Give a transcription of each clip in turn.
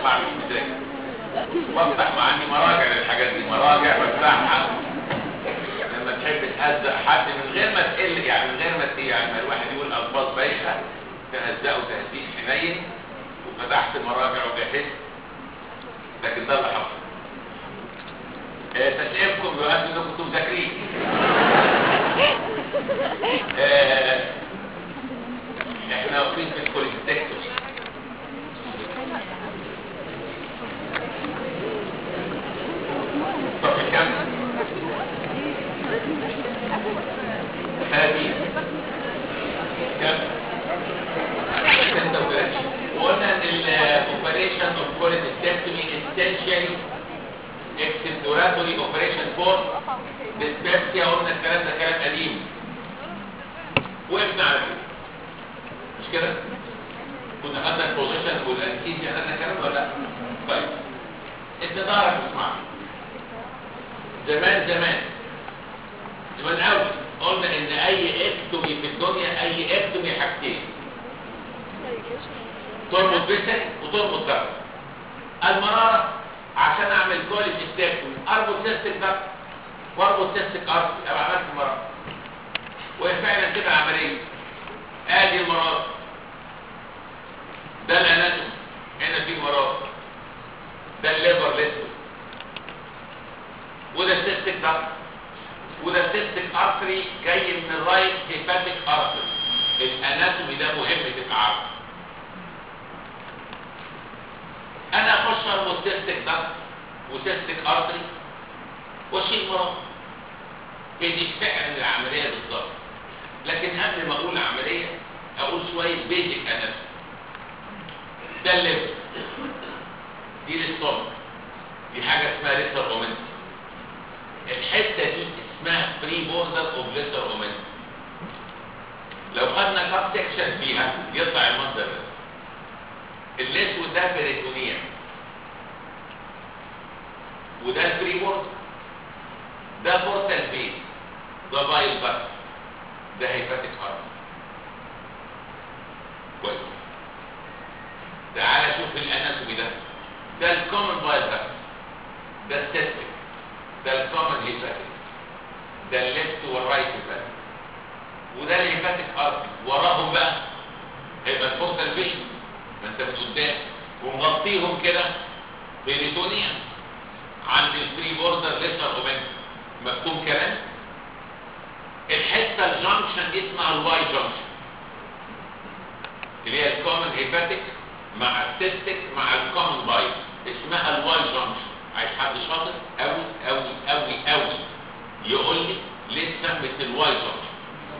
بسمع مش مذاكر بفتح مع اني مراجع للحاجات دي مراجع بفتحها لما تحب تهزق حد من غير ما تقل يعني من غير ما ت- يعني ما الواحد يقول الفاظ بايخه تهزقه تهزيق حنين وفتحت مراجع وجهزت لكن ده اللي حصل آه، تسليمكم يؤدي انكم كنتم مذاكرين آه، احنا واقفين في الكوليستكتوس صف كام؟ ثلاثين كام؟ ستة وثلاثين وقلنا ان الاوبريشن اوف كوليستكتومي essentially exploratory operation for dyspepsia قلنا الكلام ده كلام قديم وقفنا على كده مش كده؟ كنا خدنا البوزيشن والانستيزيا خدنا الكلام ده ولا لا؟ طيب انت تعرف تسمع زمان زمان زمان قوي قلنا ان اي اكتومي في الدنيا اي اكتومي حاجتين تربط بسري وتربط ضغط المرارة عشان اعمل كوليج ستيكتومي اربط سيستك ضغط واربط سيستك ارضي ابقى عملت مرارة وهي فعلا كده عملية ادي المرارة ده الاناتوم هنا في مرارة ده الليفر لسه وده السيستك ضغط وده السيستك ارتري جاي من الرايت هيباتيك ارتري الاناتومي ده مهم تبقى عارفه انا اخش اربط سيستك ضغط وسيستك ارتري واشيل مرض هي دي فعلا العمليه بالظبط لكن قبل ما اقول عمليه اقول شويه بيزك اناتومي ده الليفر دي الاستومك دي حاجه اسمها ليتر اومنت الحته دي اسمها فري بوردر اوف ليتر اومنت لو خدنا كاب سكشن فيها يطلع المنظر ده الاسود ده بريتونيا وده الفري بورد ده بورتال فين ده بايل بس ده هيباتيك هارت كويس تعالى شوف الاناتومي ده ده الكومن بايل بس ده السيستم ده الكومن هيباتيك ده الليفت والرايت هيباتيك وده الهيباتيك ارتري وراهم بقى هيبقى البورتال فين ما انت من قدام ومغطيهم كده بريتونيا عند الفري بوردر ليتر اومنت مفهوم كلام الحته الجنكشن دي اسمها الواي جنكشن اللي هي الكومن هيباتيك مع السيستيك مع الكومن بايل اسمها الواي جنكشن عايز حد شاطر قوي قوي قوي قوي يقول لي ليه سمت الواي جنكشن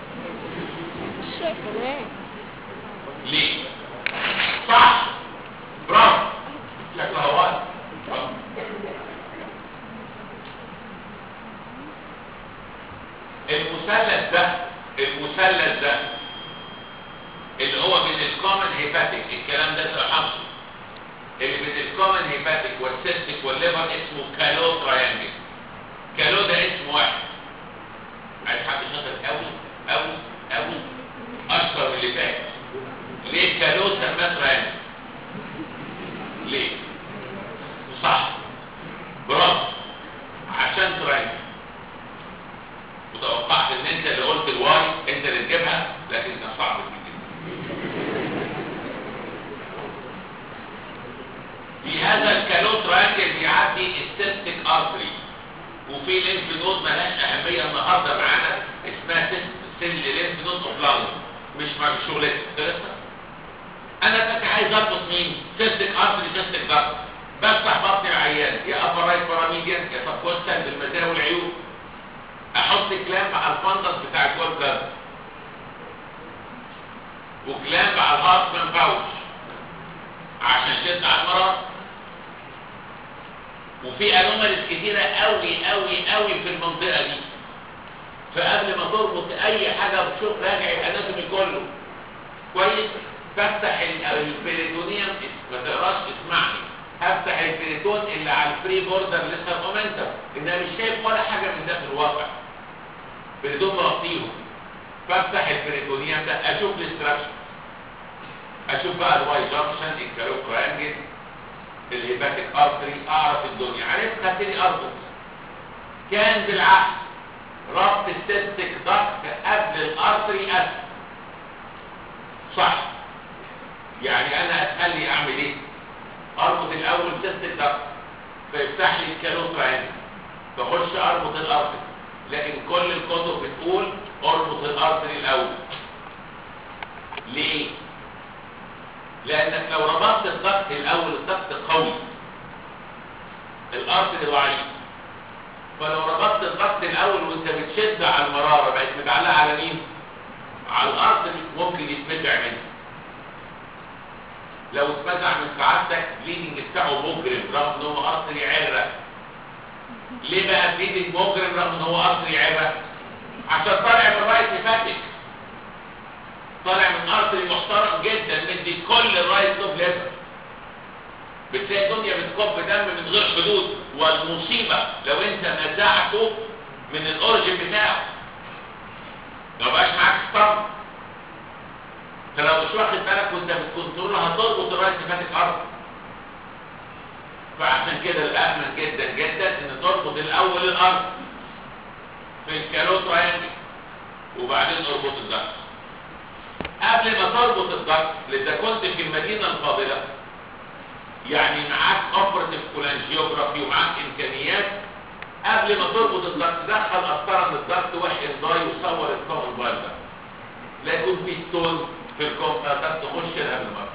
ليه صح برافو شكلها واضح برافو. المثلث ده المثلث ده اللي هو بين الكومن هيباتيك الكلام ده تحفظه اللي بين الكومن هيباتيك والسيستيك والليفر اسمه كالو تراينجل كالو ده اسم واحد عايز حد شاطر قوي قوي قوي اشطر من اللي فات ليه كالو سماه تراينجل ليه صح برافو عشان تراينجل وتوقعت ان انت اللي قلت الواي انت اللي تجيبها لكن كان صعب جدا في هذا الكالو تراينجل بيعدي السيستيك ارتري وفي لينف نود ملهاش اهميه النهارده معانا اسمها سيل لينف نود اوف لانج مش مع شغلتك درسنا انا كنت عايز اربط مين سيستيك ارتري سيستيك ضغط بفتح بطن العيان يا ابر رايت باراميديان يا سبكوستال بالمزايا والعيوب احط كلام على الفندس بتاع الجول جارد وكلام على الهارتمان باوش عشان تقطع المرض وفي انوماليز كتيرة قوي قوي قوي في المنطقة دي فقبل ما تربط اي حاجة بشوف راجع الاناتومي كله كويس بفتح ال- البريتونيوم ما تقراش اسمعني هفتح البريتون اللي على الفري بوردر لسه مومنتم انها مش شايف ولا حاجة من ده في الواقع بريتون مغطيهم بفتح البريتونيوم ده اشوف الاستراكشن اشوف بقى الواي جانكشن الكالوكرانجل الهيباتيك ارتري اعرف الدنيا عرفت هبتدي اربط كان بالعكس ربط السيستيك ضغط قبل الارتري اسهل صح يعني انا اسهل لي اعمل ايه اربط الاول سيستيك ضغط فيفتح لي الكالوترا هنا بخش اربط الارتري لكن كل الكتب بتقول اربط الارتري الاول ليه لانك لو ربطت الضغط الاول الضغط قوي الارتري ضعيف فلو ربطت الضغط الاول وانت بتشد على المراره بقت متعلقه على مين على الارتري ممكن يتمتع منه لو اتمتع من سعادتك بليدنج بتاعه مجرم رغم ان هو ارتري عره ليه بقى بليدنج مجرم رغم ان هو ارتري عره عشان طالع من رايت لفاتك طالع من ارتري محترم جدا مدي كل الرايت لوب ليفر بتلاقي الدنيا بتكب دم من غير حدود والمصيبه لو انت نزعته من الاوريجن بتاعه ما بقاش معاك ستامب فلو مش واخد بالك وانت بتكنترول هتربط الرايت لفاتك ارض فعشان كده الامن جدا جدا ان تربط الاول الارض في الكالوت راينجل وبعدين اربط الضغط قبل ما تربط الضغط اذا كنت في المدينه الفاضله يعني معاك اوبرتيف كولانجيوجرافي ومعاك امكانيات قبل ما تربط الضغط دخل قسطره من الضغط واحد ضاي وصور الكومن بايل ده لا يكون في ستون في الكمبيوتر تخش لها بالمره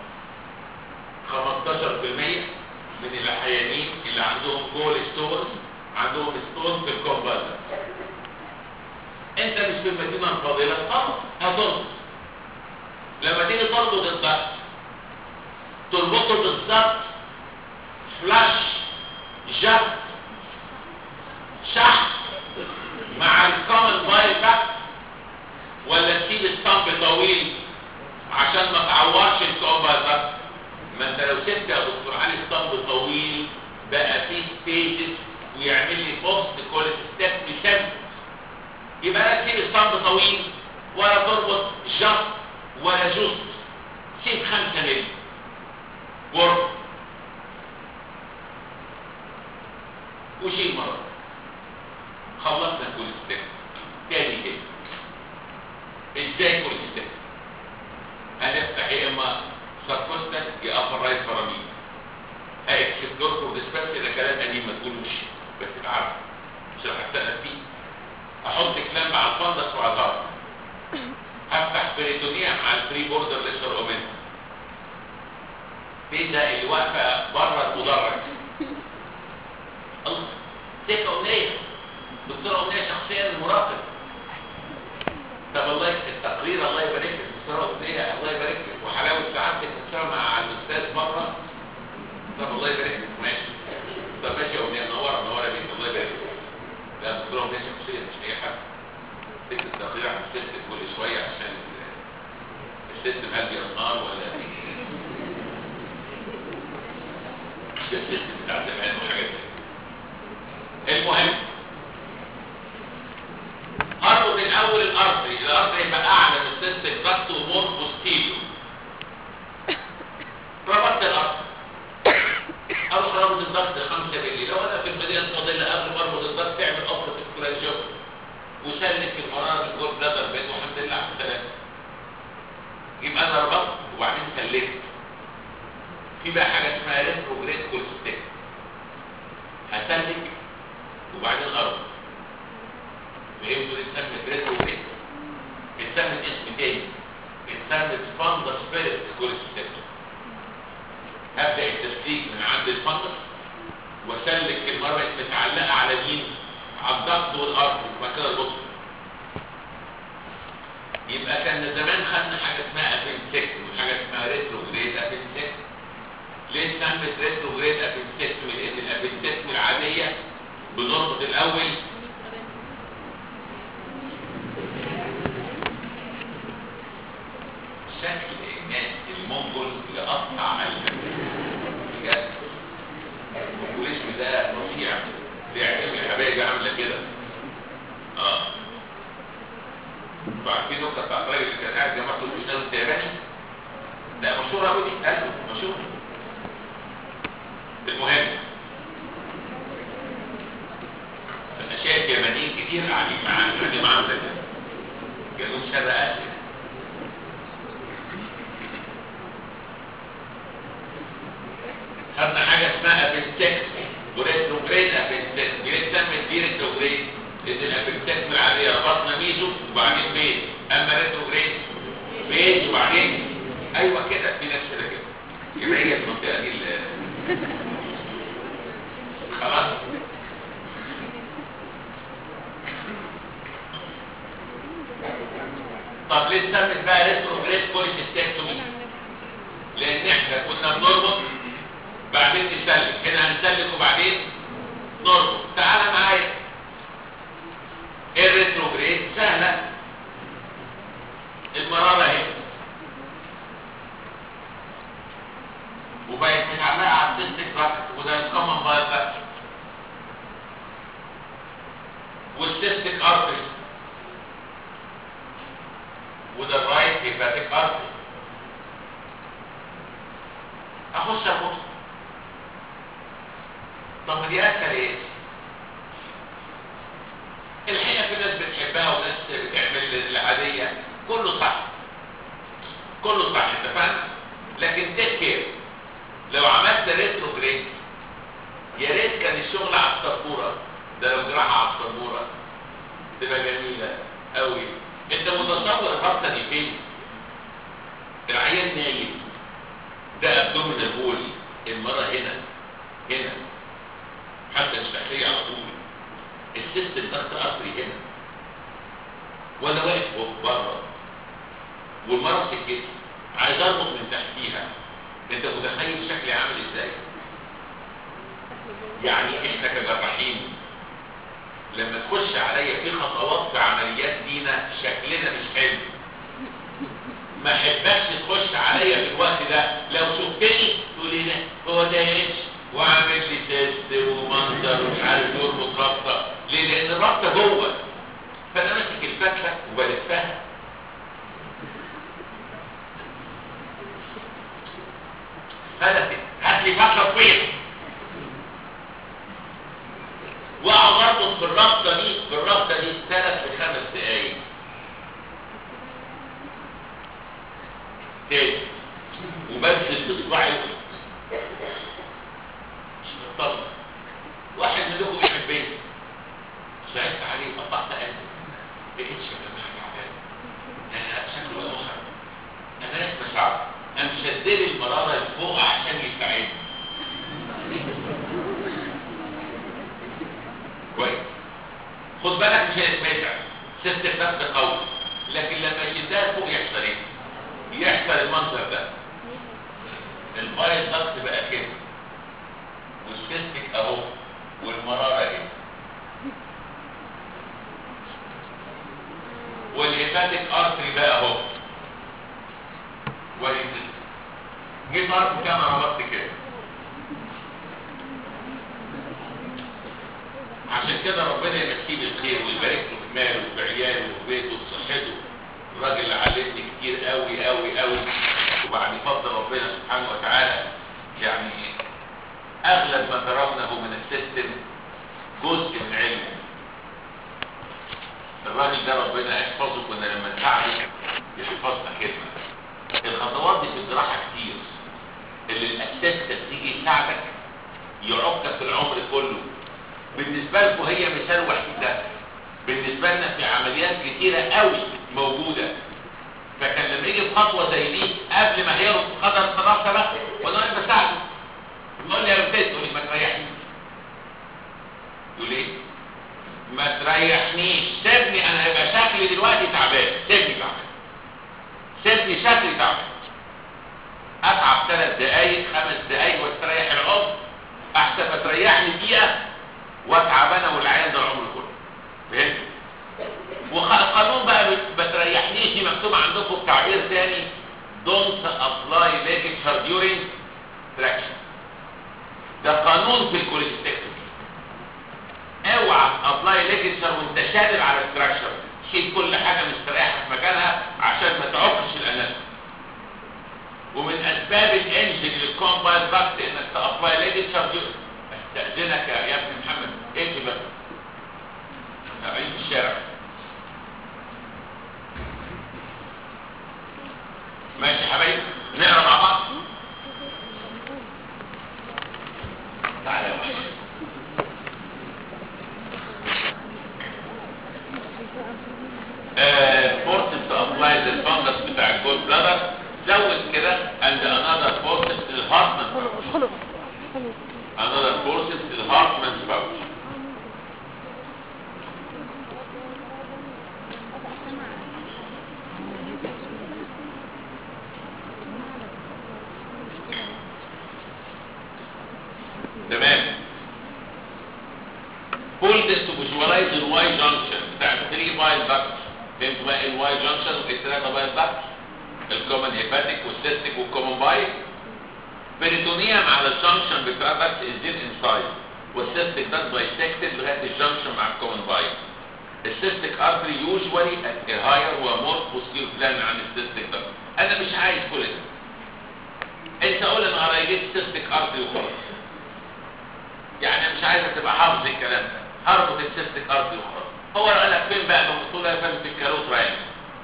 15% من الحيانين اللي عندهم كول ستونز عندهم ستون في الكمبيوتر انت مش في المدينه الفاضله خلاص هتربط لما تيجي تربط الضغط تربطه بالظبط فلاش جاب شحن مع الكومن بايل باك ولا تسيب الصمب طويل عشان ما تعورش الكومبا ده ما انت لو سبت يا دكتور علي الصمب طويل بقى فيه ستيجز ويعمل لي بوست كل ستيب بشم يبقى لا تسيب الصمب طويل ولا تربط جف ولا جوست سيب خمسة ملي ورب وشيل مرة خلصنا كل ستيب تاني كده ازاي كل ستيب هنفتح يا اما سبكوستك يا ابر رايت فراميل هيكسبلور ديسبنس ده كلام قديم ما تقولوش بس تبقى عارف مش هتسال فيه احط كلام مع الفندس وعذاب هفتح بريتونيا مع الفري بوردر ليستر اومن بيزا اللي واقفه بره المدرج الله تيك امنيه دكتور امنيه شخصيا المراقب طب الله التقرير الله يبارك لك دكتور امنيه الله يبارك لك وحلاوه سعادتك دكتور مع الاستاذ مره طب الله يبارك لك ماشي طب ماشي يا امنيه منوره منوره بيك الله يبارك لك لا دكتور امنيه شخصيا مش اي حد تكتب تقرير عن السيستم كل شويه عشان السيستم هل بينهار ولا السيستم بتاع زمان وحاجات المهم اربط الاول الارضي الارضي يبقى اعلى من السيستم ضغط ومور بوستيريو ربطت الارض اروح ربط الضغط 5 مللي لو انا في المدينه الفاضله قبل ما اربط الضغط تعمل اوبرتيف كولانجيوم وسلك المراره بالجول بلادر بيت والحمد لله على السلامه يبقى انا ربطت وبعدين سلكت في بقى حاجه اسمها ريتروجريد كولستيك هسلك وبعدين اربط فهمتوا اتسمت ريتروجريد اتسمت اسم تاني اتسمت فاندا سبيريت كولستيك هبدا التسليك من عند الفندس واسلك المره متعلقه على مين على الضغط والارض يبقى كده البطن يبقى كان زمان خدنا حاجه اسمها ابنسكت وحاجه اسمها ريتروجريد ابنسكت ليه سمت ريتروجريد ابنسكت لان الابنسكت العاديه بنربط الاول شكل الناس المنجل يقطع بجد البوليسم ده رفيع بيعمل الحبايب عامله كده اه فعارفين نقطه بتاع الراجل اللي كان قاعد جنب مكتوب استاذ التياباني لا مشهوره قوي دي ايوه مشهوره يبقى هي المنطقه دي اللي خلاص طب ليه سمت بقى ريتروجريد كوليسيستكتومي لان احنا كنا بنربط بعدين نسلك هنا هنسلك وبعدين نربط تعالى معايا الريتروجريد سهله المراره اهي وبقت متعلقه على السيستيك تراكت وده الكومن بايت والسيستيك ارتري وده الرايت هيباتيك ارتري اخش اربطه طب ما دي اسهل ايه الحقيقه في ناس بتحبها وناس بتعمل العاديه كله صح كله صح اتفقنا لكن تيك كير لو عملت ريتروجريد يا ريت كان الشغل على السبوره ده لو جراحه على السبوره تبقى جميله قوي انت متصور الرابطه دي فين العيان نايم ده ابدومينال بول المره هنا هنا حتى مش تحتيه على طول السيستم ضغط ارتري هنا وانا واقف بره والمره سكتي عايز اربط من تحتيها انت متخيل شكلي عامل ازاي يعني احنا كجراحين لما تخش عليا في خطوات في عمليات دينا شكلنا مش حلو ما احبكش تخش عليا في الوقت ده لو شفتني تقول لي لا هو ده ايش وعامل لي تيست ومنظر ومش عارف يربط رابطه ليه لان الرابطه جوه فانا ماسك الفتله وبلفها فلتت هات لي فتله طويله واقعد اربط بالرابطه دي بالرابطه دي ثلاث لخمس دقايق تاني وبنزل بصباعي مش مطمن واحد منكم يحبني سألت عليه قطعت قلبي بقيتش يا جماعه تعبان انا شكله مخرج انا لسه شعر قام شدلي المراره لفوق عشان يساعدني كويس خد بالك مش هيتمتع سبت النفس قوي لكن لما يشدها فوق يحصل ايه؟ يحصل المنظر ده الفايل ضغط بقى كده والسيستك اهو والمراره اهي والهيباتيك ارتري بقى اهو والهيباتيك جيت اربط كده انا ربطت كده عشان كده ربنا يمسيه بالخير ويبارك له في ماله وفي عياله وفي بيته وفي صحته الراجل اللي علمني كتير قوي قوي قوي وبعد فضل ربنا سبحانه وتعالى يعني اغلب ما ترونه من السيستم جزء من علمه الراجل ده ربنا يحفظه كنا لما نساعده يحفظنا كلمه الخطوات دي في الجراحه كتير اللي الاسيستنت تيجي يساعدك يعقك في العمر كله بالنسبه لكم هي مثال وحيد ده بالنسبه لنا في عمليات كتيره قوي موجوده فكان لما يجي في خطوه زي دي قبل ما هيربط قدر الصداقه بقى وانا واقف بساعده يقول لي يا استاذ تقول لي ما تريحنيش يقول ايه؟ ما تريحنيش سيبني انا هيبقى شكلي دلوقتي تعبان سيبني تعبان سيبني شكلي تعبان اتعب ثلاث دقايق خمس دقايق واستريح العمر احسن ما تريحني دقيقه واتعب انا والعيان ده العمر كله فهمت؟ وقانون بقى ما تريحنيش دي مكتوبه عندكم بتعبير تاني don't apply ligature during traction ده قانون في الكوليستكتومي اوعى ابلاي ليجيتشر وانت شادد على الستراكشر شيل كل حاجه مستريحه في مكانها عشان ما تعكش الاناتومي ومن اسباب الانجن للكومبايل ضغط انك تابلاي ليجيتشر استاذنك يا ابن محمد امشي بس عيد في الشارع ماشي يا حبايبي نقرا مع بعض تعالى يا باشا فورسز تو ابلاي الفانجس بتاع الجول بلادر زود كده اند انذر فورسز الهارت another process الهارتمان's pouch تمام بولدس تو فيجوالايز الواي جانكشن بتاع 3 بايل باكت فهمتوا بقى الواي جانكشن والثلاثه بايل باكت الكومن هيباتيك والسيستيك والكومن بايل بريتونيوم على الجانكشن بتاع باكت الجين انسايد والسيستيك ده بايسكتد لغايه الجانكشن مع الكومن بايل السيستيك ارتري يوجوالي ات هاير ومور بوستير بلان عن السيستيك ده انا مش عايز كل ده انت قول انا قريت سيستيك ارتري وخلاص يعني مش عايزك تبقى حافظ الكلام ده هربط السيستيك ارتري وخلاص هو قال لك فين بقى مقتوله يا فندم في الكاروت رانج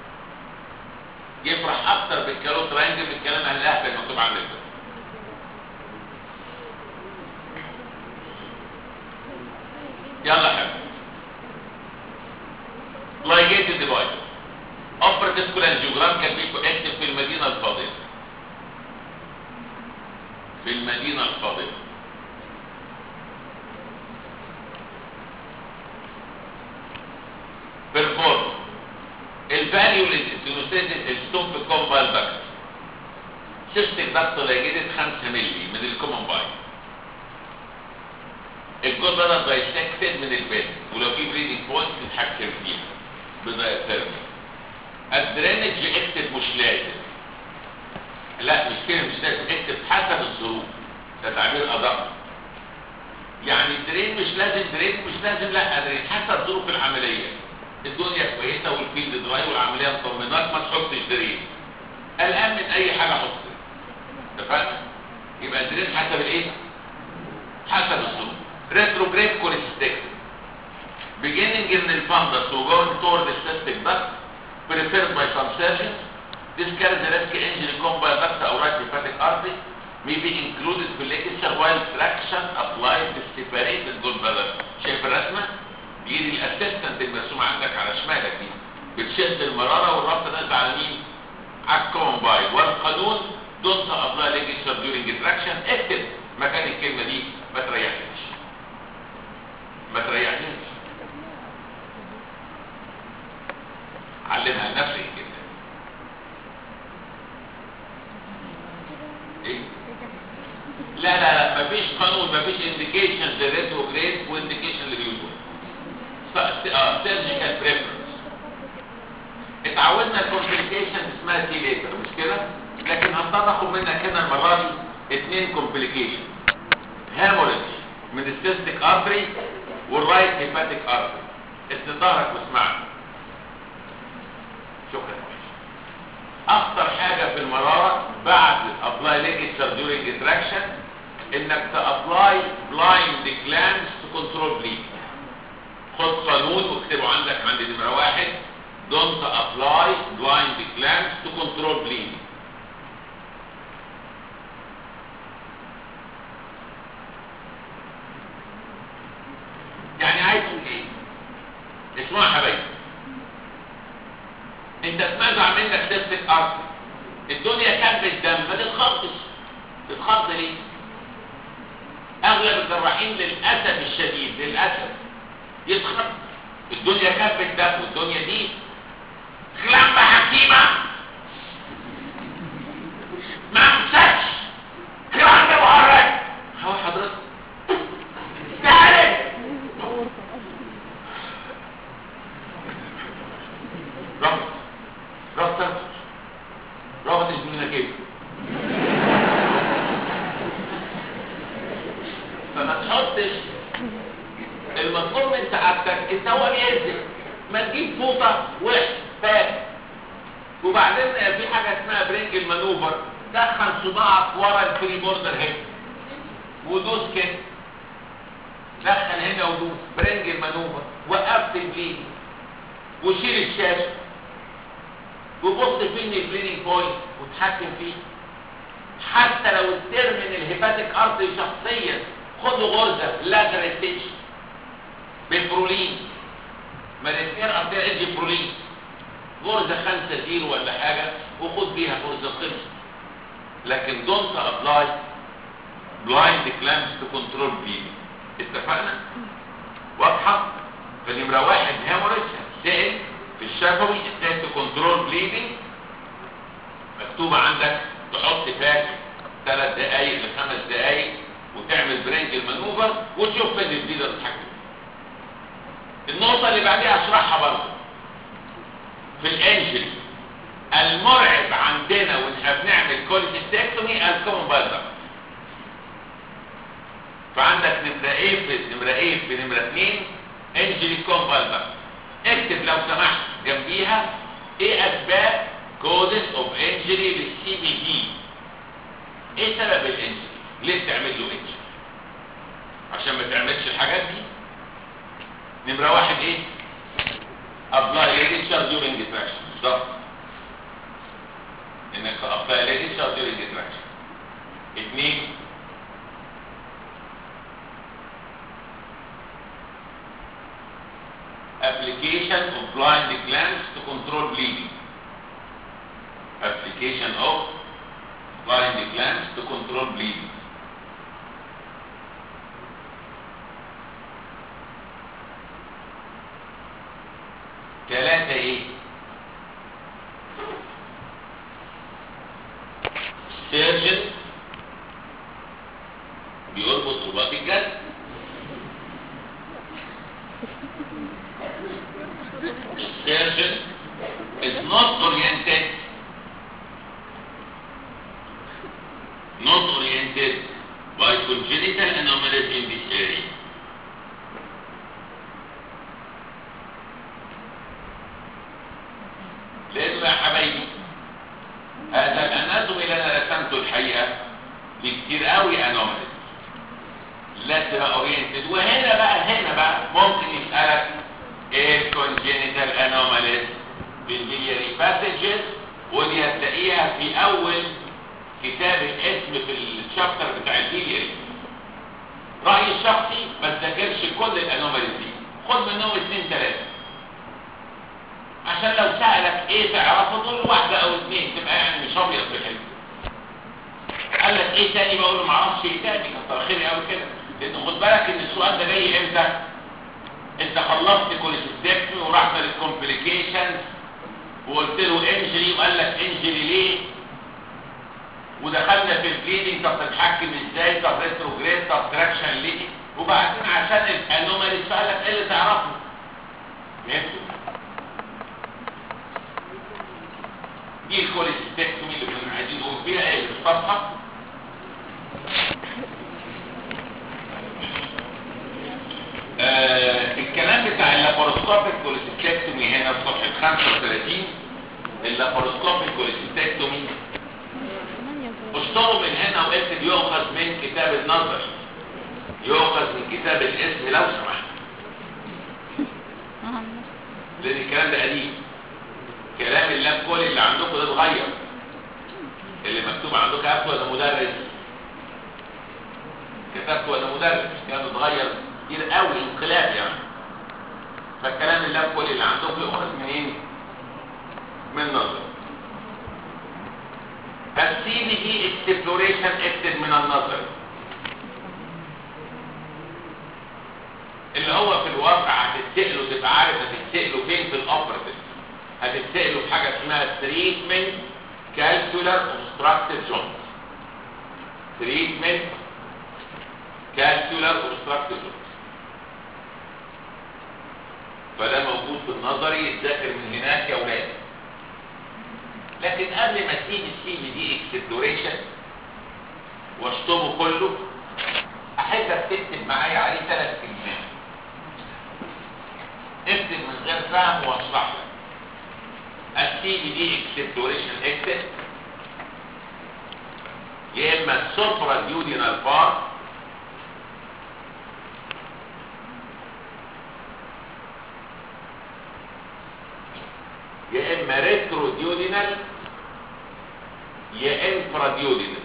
يفرح اكتر بالكاروت رانج من الكلام عن الاهبل المكتوب عندك ده يلا يا حبيبي لايجيتد ديفايس اوبرتيف كولانجيوجرام كان بيكو اكتب في المدينه الفاضله في المدينه الفاضله بيرفورم الفاليو للسينوستيتس الستوم في الكومبايل باكت سيستيك دكت لايجيتد 5 مللي من الكومن بايل الجزء ده دايسكتد من البيت ولو في بريدنج بوينت تتحكم فيها بدايترمي الدرينج اكتب مش لازم لا مش كده مش لازم اكتب حسب الظروف ده تعبير ادق يعني الدرين مش لازم درين مش لازم لا درين حسب ظروف العمليه الدنيا كويسه والفيلد دراي والعمليه مطمناك ما تحطش درين قلقان من اي حاجه حط اتفقنا يبقى درين حسب الايه حسب الظروف retrograde cholecystectomy beginning in the fundus to going toward the cystic duct preferred by some surgeons this carries a risk injury combined duct or right hepatic artery may be included في lecture while traction applied to separated gallbladder شايف الرسمة؟ دي دي الاسيستنت المرسومة عندك على شمالك دي بتشد المرارة والربط نازل على مين؟ على الكومبايل والقانون don't apply ligature during traction اكتب مكان الكلمة دي ما تريحنيش ما تريحنيش علمها لنفسك كده ايه لا لا لا مفيش قانون مفيش انديكيشن للريتروجريد وانديكيشن لليوجوال سيرجيكال بريفرنس اتعودنا الكومبليكيشن اسمها تي ليتر مش كده لكن هنضطر اخد منك هنا المره دي اثنين كومبليكيشن هاموريج من السيستيك ارتري والرايت هيباتيك ارتري اسند ظهرك واسمعني شكرا اخطر حاجة في المرارة بعد ابلاي ليجيتشر ديورينج اتراكشن انك تابلاي بلايند جلانس تو كنترول بليد خد قانون واكتبه عندك عند نمرة واحد don't apply blind glands to control bleeding يعني عايز تقول ايه اسمعوا يا حبايبي انت اتنزع منك سيستك ارض الدنيا كان بالدم ما تتخضش تتخض ليه اغلب الجراحين للاسف الشديد للاسف يتخض الدنيا كان بالدم والدنيا دي لما حكيمه ما امسكش كلام ده مهرج هو حضرتك تعالى ربط ربط ربط الجنة كده فما تحطش المطلوب من سعادتك انت هو بيهزك ما تجيب فوطه وحش فات وبعدين في حاجه اسمها برينج المانوفر دخل صباعك ورا الفري بوردر هنا ودوس كده دخل هنا ودوس برينج المانوفر وقفت البليد وشيل الشاشه وبص فين البليدنج بوينت وتحكم فيه حتى لو الترمين الهيباتيك ارتري شخصيا خدوا غرزه لاترال ستيتش بالبرولين ما الاثنين ارتري ادي برولين غرزه خمسة زيرو ولا حاجه وخد بيها غرزه خمسة لكن دونت ابلاي blind clamps to control bleeding اتفقنا واضحه فنمره واحد هيموريج هتسال في الشفوي ازاي تكنترول بليدنج مكتوبه عندك تحط باك ثلاث دقائق لخمس دقائق وتعمل برينج المانوفر وتشوف فين البليدر تتحكم النقطه اللي بعديها اشرحها برضه في الانجري المرعب عندنا واحنا بنعمل كوليستكتومي الكومن بايلر فعندك نمرة ايه في نمرة ايه في نمرة اتنين انجري كومبالبر اكتب لو سمحت جنبيها ايه اسباب كودس اوف انجري للسي بي دي ايه سبب الانجري ليه تعمل له انجري عشان ما تعملش الحاجات دي نمرة واحد ايه ابلاي ليديشر ديورنج تراكشن بالظبط انك ابلاي ليديشر ديورنج تراكشن اتنين application of blind glands to control bleeding. Application of blind glands to control bleeding. ثلاثة ايه؟ surgeon بيربط رباط الجسد surgeon is not oriented not oriented by congenital anomalies in this area. لانه يا حبايبي هذا الاناتومي اللي انا رسمته الحقيقه في كتير قوي انوماليز لا تبقى اورينتد وهنا بقى هنا بقى ممكن يسالك ايه الكونجينيتال انوماليز بالبيلياري باسجز ودي هتلاقيها في اول كتاب الاسم في الشابتر بتاع البيلياري رايي الشخصي ما تذاكرش كل الانوماليز دي خد منهم اثنين ثلاثه عشان لو سألك ايه تعرفه دول واحدة او اثنين تبقى يعني مش ابيض في الحلم قال لك ايه تاني بقول له معرفش ايه تاني كتر خيري قوي كده لان خد بالك ان السؤال ده جاي امتى انت خلصت كوليستكتومي ورحت للكومبليكيشنز وقلت له انجري وقال لك انجري ليه ودخلنا في البليدنج طب تتحكم ازاي طب ريتروجريد طب تراكشن ليه وبعدين عشان الانومالي سألك ايه اللي تعرفه فهمتوا دي الكوليستكتومي اللي كنا عايزين نقول فيها ايه الصفحه آه الكلام بتاع اللاباروسكوبيك كوليستكتومي هنا في صفحه 35 اللاباروسكوبيك كوليستكتومي اشتروا من هنا واكتب يؤخذ من كتاب النظري يؤخذ من كتاب الاسم لو سمحت لان الكلام ده قديم كلام اللاب كل اللي عندكم ده اتغير اللي مكتوب عندكم كتبته ولا مدرس كتبته ولا مدرس كان اتغير كتير قوي انقلاب يعني فالكلام اللاب كل اللي عندكم يؤخذ منين من نظر السي بي دي اكسبلوريشن اكتب من النظر اللي هو في الواقع هتتسأله تبقى عارف هتتسأله فين في الاوبرتيف هتتسألوا في حاجة اسمها treatment calcular obstructive joint treatment calcular obstructive joint فده موجود في النظري يتذاكر من هناك يا ولاد لكن قبل ما تيجي السي بي دي اكسبلوريشن واشطبه كله احبك تكتب معايا عليه ثلاث كلمات اكتب من غير فهم واشرح لك السي بي دي اكسبلوريشن اكسس يا اما سوبرا ديودينال بار يا اما ريترو ديودينال يا انفرا ديودينال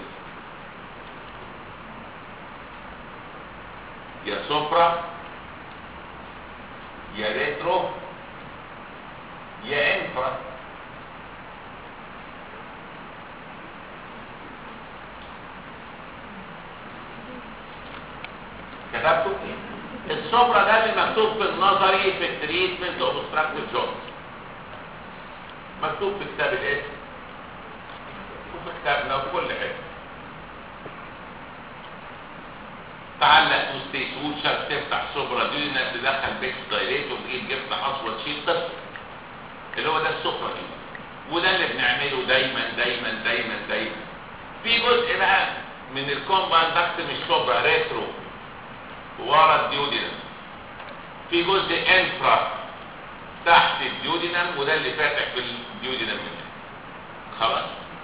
يا سوبرا يا ريترو يا انفرا كتبته السوبرا ده اللي مكتوب في النظري في التريتمنت اوبستراكتيف جونز مكتوب في كتاب الاسم وفي كتابنا وفي كل حته تعلق توستيت ووتشر تفتح سوبرا دي انك تدخل بيكس دايليت وتجيب جبنه اسود شيل طفل اللي هو ده السفرة دي وده اللي بنعمله دايما دايما دايما دايما في جزء بقى من الكومباوند داكت مش سوبرا ريترو ورا الديودينم في جزء انفرا تحت الديودينم وده اللي فاتح في الديودينم من خلاص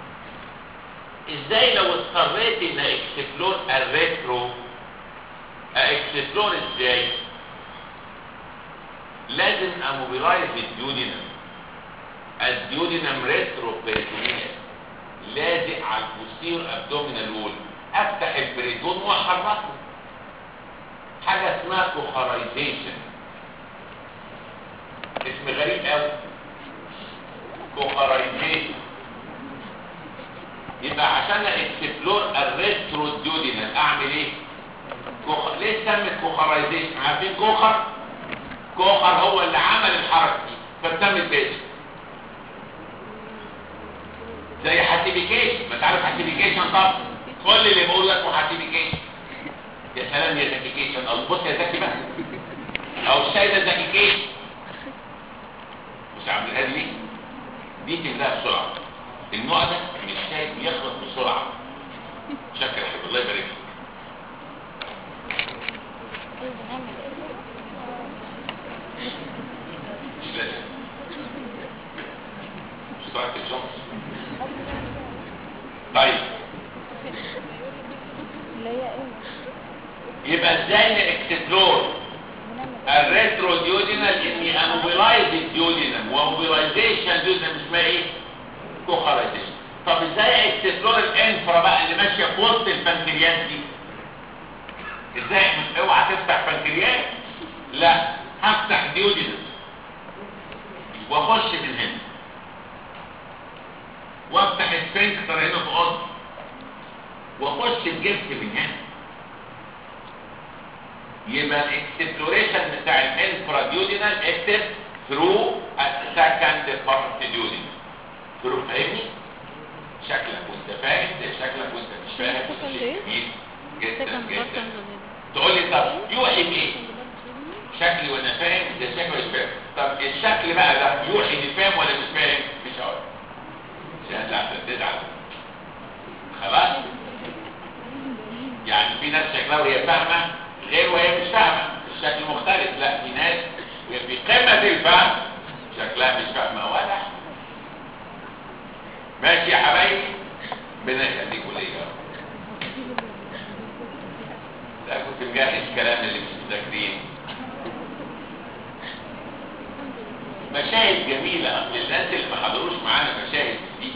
ازاي لو اضطريت ان اكسبلور الريترو اكسبلور ازاي لازم اموبيلايز الديودينم الديودينم ريترو بريتونيال لازق على البوستير ابدومينال وول افتح البريتون واحركه حاجه اسمها كوخرايزيشن اسم غريب قوي كوخرايزيشن يبقى عشان اكسبلور الريترو ديودينال اعمل ايه كوخ... ليه سمت كوخرايزيشن عارفين كوخر كوخر هو اللي عمل الحركه دي فسمت باسم زي حاسيبيكيشن ما تعرف حاسيبيكيشن طب كل اللي بقول لك حاسيبيكيشن يا سلام يا زكيكيشن او بص يا زكي بقى او الشاي ده زكيكيشن مش عبد الهادي ليه دي تملاها بسرعه النوع ده من الشاي بيخلص بسرعه شكرا يا حبيبي الله يبارك لك مش لازم مش سرعه الشمس طيب اللي هي ايه يبقى ازاي نكسبلور الريترو ديودينال اني اموبيلايز الديودينال وموبيلايزيشن ديودينال اسمها ايه كوخرايزيشن طب ازاي اكسبلور الانفرا بقى اللي ماشيه في وسط البنكرياس دي ازاي مش اوعى تفتح بنكرياس لا هفتح ديودينال واخش من هنا وافتح السفنكتر هنا في قصدي واخش الجبس من هنا يبقى الاكسبلوريشن بتاع الانفراديودينال اكتب ثرو السكند بارت ديودينال ثرو فاهمني شكلك وانت فاهم زي شكلك وانت مش فاهم Second شيء day. جميل جدا سكند جدا بارت تقول لي طب يوحي بايه شكلي وانا فاهم زي شكلي مش فاهم طب الشكل بقى ده يوحي اني فاهم ولا مش فاهم مش هقول عشان لا تزعل خلاص يعني في ناس شكلها وهي فاهمه غير وهي مش فاهمه الشكل مختلف لا في ناس وهي في قمه الفهم شكلها مش فاهمه ولا ماشي يا حبايبي ربنا يخليكوا ليا لا كنت مجهز كلام اللي مش مذاكرين مشاهد جميلة أصل الناس اللي ما حضروش معانا مشاهد دي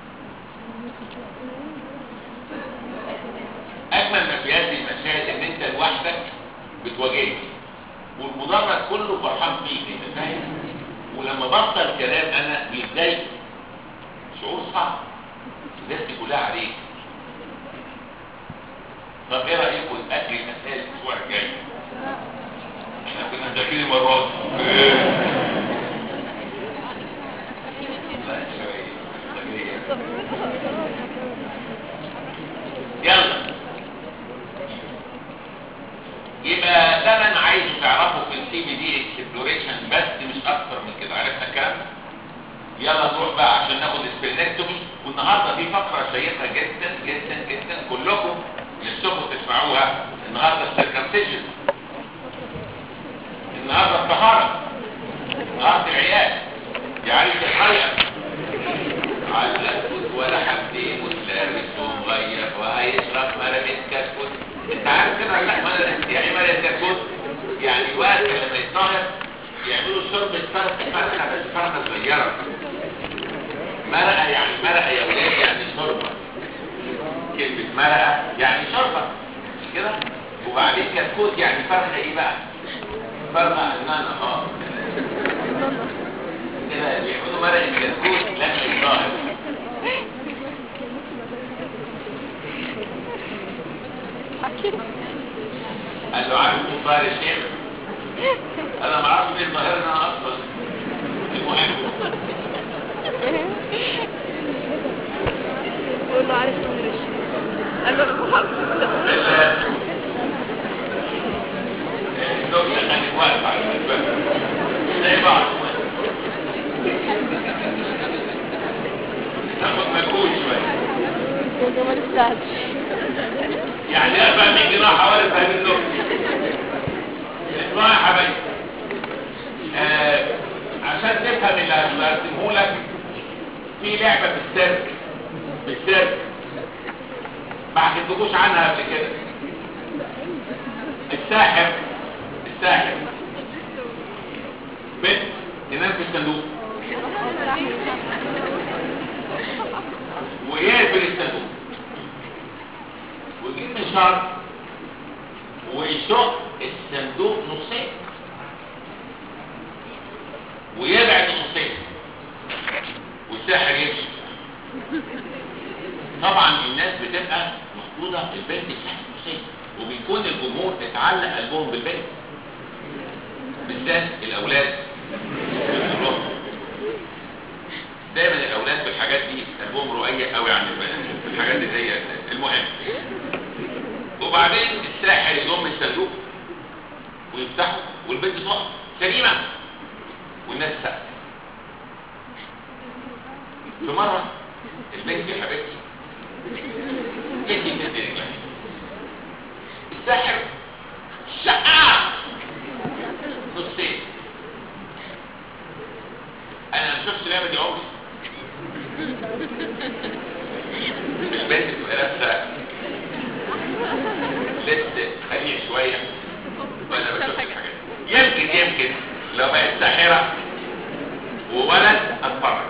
أجمل ما في هذه المشاهد إن أنت لوحدك بتواجهني والمدرج كله فرحان فيك أنت فاهم؟ ولما بطل كلام أنا بيتضايق شعور صعب الناس دي كلها عليك طب ايه رايكم نأجل المسائل الاسبوع الجاي؟ احنا كنا مذاكرين مرات لا شوية يلا يبقى ده اللي انا عايزه تعرفه في السي بي دي اكسبلوريشن بس مش اكتر من كده عرفنا الكلام يلا نروح بقى عشان ناخد السبرينكتومي والنهارده في فقره شيقه جدا جدا جدا كلكم نفسكم تسمعوها النهارده السيركمسيشن النهارده الطهاره النهارده العيال يعني الحريقه على الاسود ولا حبتين وتلابس ومغير وهيشرب مرقه كتكوت انت عارف كده ولا لا مرقه يعني مرقه كتكوت يعني وقت لما يتطهر يعملوا شرب فرخه فرخه بس فرخه صغيره مرقه يعني مرقه يا ولاد يعني شوربه كلمه مرقه يعني شوربه مش كده وبعدين كتكوت يعني فرخه ايه بقى فرخه انانا اه كده بيعملوا مرقه كتكوت لكن ظاهر قال له عارف مين ظاهر الشيخ انا ما اعرفش مين ظاهر انا اصلا المهم يقول له عارف مين الشيخ قال له انا محافظ الزوجة كانت واقفة على الباب زي بعض تاخد مجهود شوية يا جمال السعد يعني افهم من جناح حوالي فهم النقطة اسمعوا يا حبايبي آه عشان تفهم اللي هرسمه لك في لعبة في السيرك في السيرك ما حكيتلكوش عنها قبل كده الساحر الساحر بنت تنام في الصندوق ويقفل الصندوق ويجيب منشار ويشق الصندوق نصين ويبعد نصين والساحر يمشي طبعا الناس بتبقى مخطوطه البنت بتاعت نصين وبيكون الجمهور اتعلق قلبهم بالبنت بالذات الاولاد الرب. دايما الاولاد بالحاجات دي قلبهم رؤيه قوي عن البنات الحاجات دي زي المهم وبعدين الساحر يضم الصندوق ويفتحه والبنت تقع سليمه والناس سقف في مره البنت يا حبيبتي انت بنت رجلها الساحر شقع نصين انا ما شفتش لعبه دي عمري البنت تبقى لابسه لبس خليع شويه وانا ما شفتش الحاجات دي. يمكن يمكن لو بقت ساحره وولد اتفرج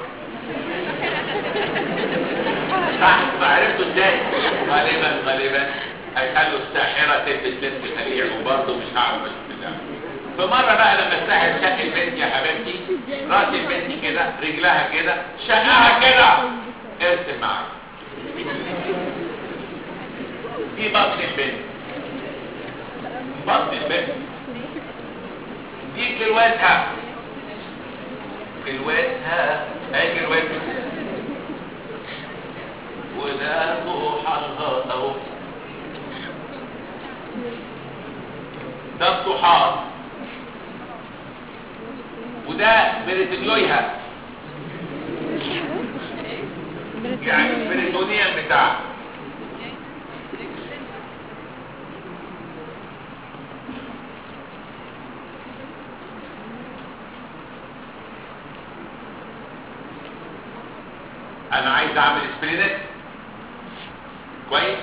صح عرفتوا ازاي غالبا غالبا هيخلوا الساحره تلبس لبس خليع وبرضه مش هعرف اشوف اللعبه فمرة بقى لما الساحر شق البنت يا حبيبتي راس البنت كده رجلها كده شقها كده ارسم معايا دي بطن البنت بطن البنت دي كلوتها كلوتها اهي كلوتها وده طحالها اهو ده الطحال وده بريتونيويها يعني البريتونيوم بتاعها انا عايز اعمل سبرينت كويس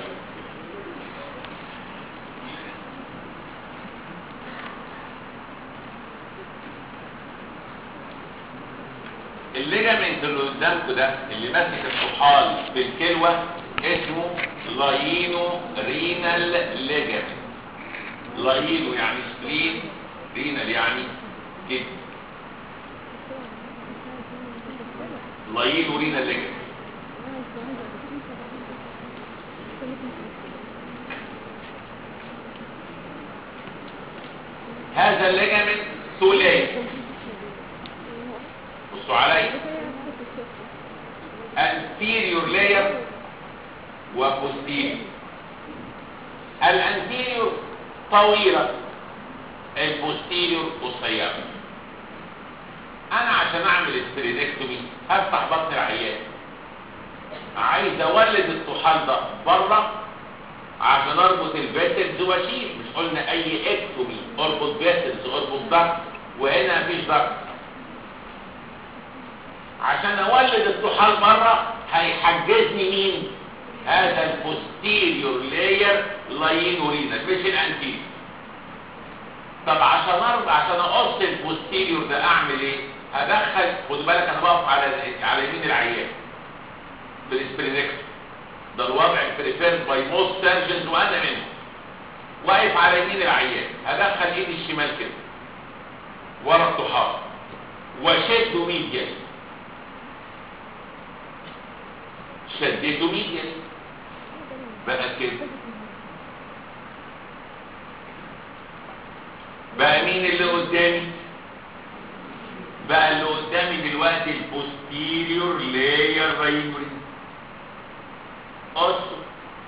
الليجامنت اللي قدامكم ده اللي ماسك الطحال في الكلوة اسمه لاينو رينال ليجامنت لاينو يعني سبلين رينال يعني كده لاينو رينال ليجامنت هذا الليجامنت ثلاثي بصوا عليا anterior layer وposterior الانتيريور طويلة البوستيريور قصيرة انا عشان اعمل سبريدكتومي هفتح بطن العيان عايز اولد الطحال ده بره عشان اربط الفيسلز واشيل مش قلنا اي اكتومي اربط فيسلز اربط ضغط وهنا مفيش ضغط عشان اولد الطحال بره هيحجزني مين هذا البوستيريور لاير لاينورينا مش الانتيريور طب عشان اربع عشان اقص البوستيريور ده اعمل ايه هدخل خد بالك انا بقف على على يمين العيان في الاسبرينكس ده الوضع البريفيرد باي موست سيرجنز وانا منه واقف على يمين العيان هدخل ايدي الشمال كده ورا الطحال وشده ميديا شدته ميديا بقى كده بقى مين اللي قدامي بقى اللي قدامي دلوقتي البوستيريور لاير راينوري اصل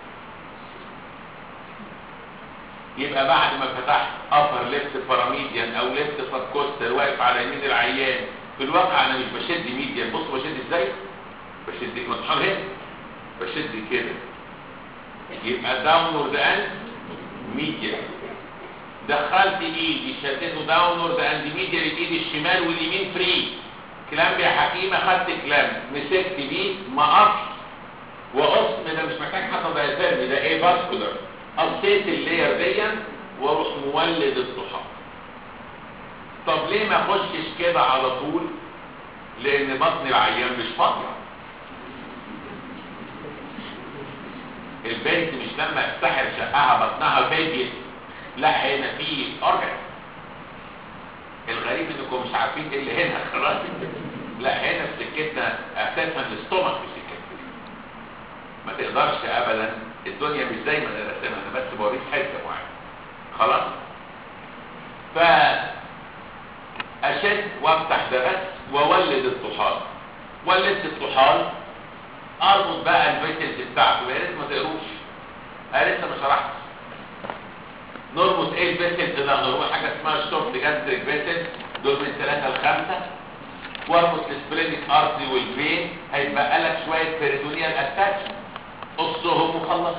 يبقى بعد ما فتحت ابر ليفت باراميديان او ليفت سبكوستر واقف على يمين العيان في الواقع انا مش بشد ميديان بص بشد ازاي بشد كنترول هنا بشد كده يبقى داونورد اند ميديان دخلت ايدي شدته داونورد اند ميديان الايد الشمال واليمين فري كلام يا حكيمه خدت كلام مسكت بيه مقص وقص ده مش محتاج حتى دايفيرم ده ايه فاسكولار قصيت اللاير دي واروح مولد الضحى طب ليه ما اخشش كده على طول لان بطن العيان مش فاضيه البنت مش لما تفتحر شقها بطنها فاضيه لا هنا في ارجع الغريب انكم مش عارفين ايه اللي هنا خلاص لا هنا في سكتنا اساسا الاستومك في سكتنا ما تقدرش ابدا الدنيا مش زي ما انا رسمها انا بس بوريك حته معينه خلاص ف اشد وافتح ده بس واولد الطحال ولدت الطحال اربط بقى الفيتلز بتاعته يا ريت ما تقروش انا لسه ما شرحتش نربط ايه الفيتلز ده نربط حاجه اسمها الشورت جاستريك فيتل دول من 3 ل 5 واربط السبلينيك ارتري والفين هيتبقى لك شويه بيريتونيال اتاتشمنت قصهم وخلص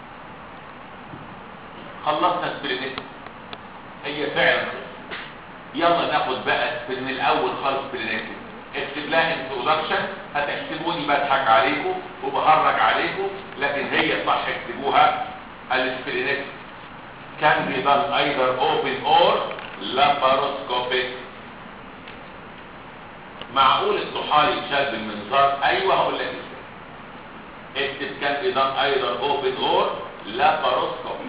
خلصنا سبرينيت هي فعلا يلا ناخد بقى من الاول خالص سبرينيت اكتب لها انترودكشن هتحسبوني بضحك عليكم وبهرج عليكم لكن هي صح اكتبوها السبرينيت can be done either open or laparoscopic معقول الطحال يتشال بالمنظار ايوه هقول لك ازاي اكتب كان be done either open or laparoscopic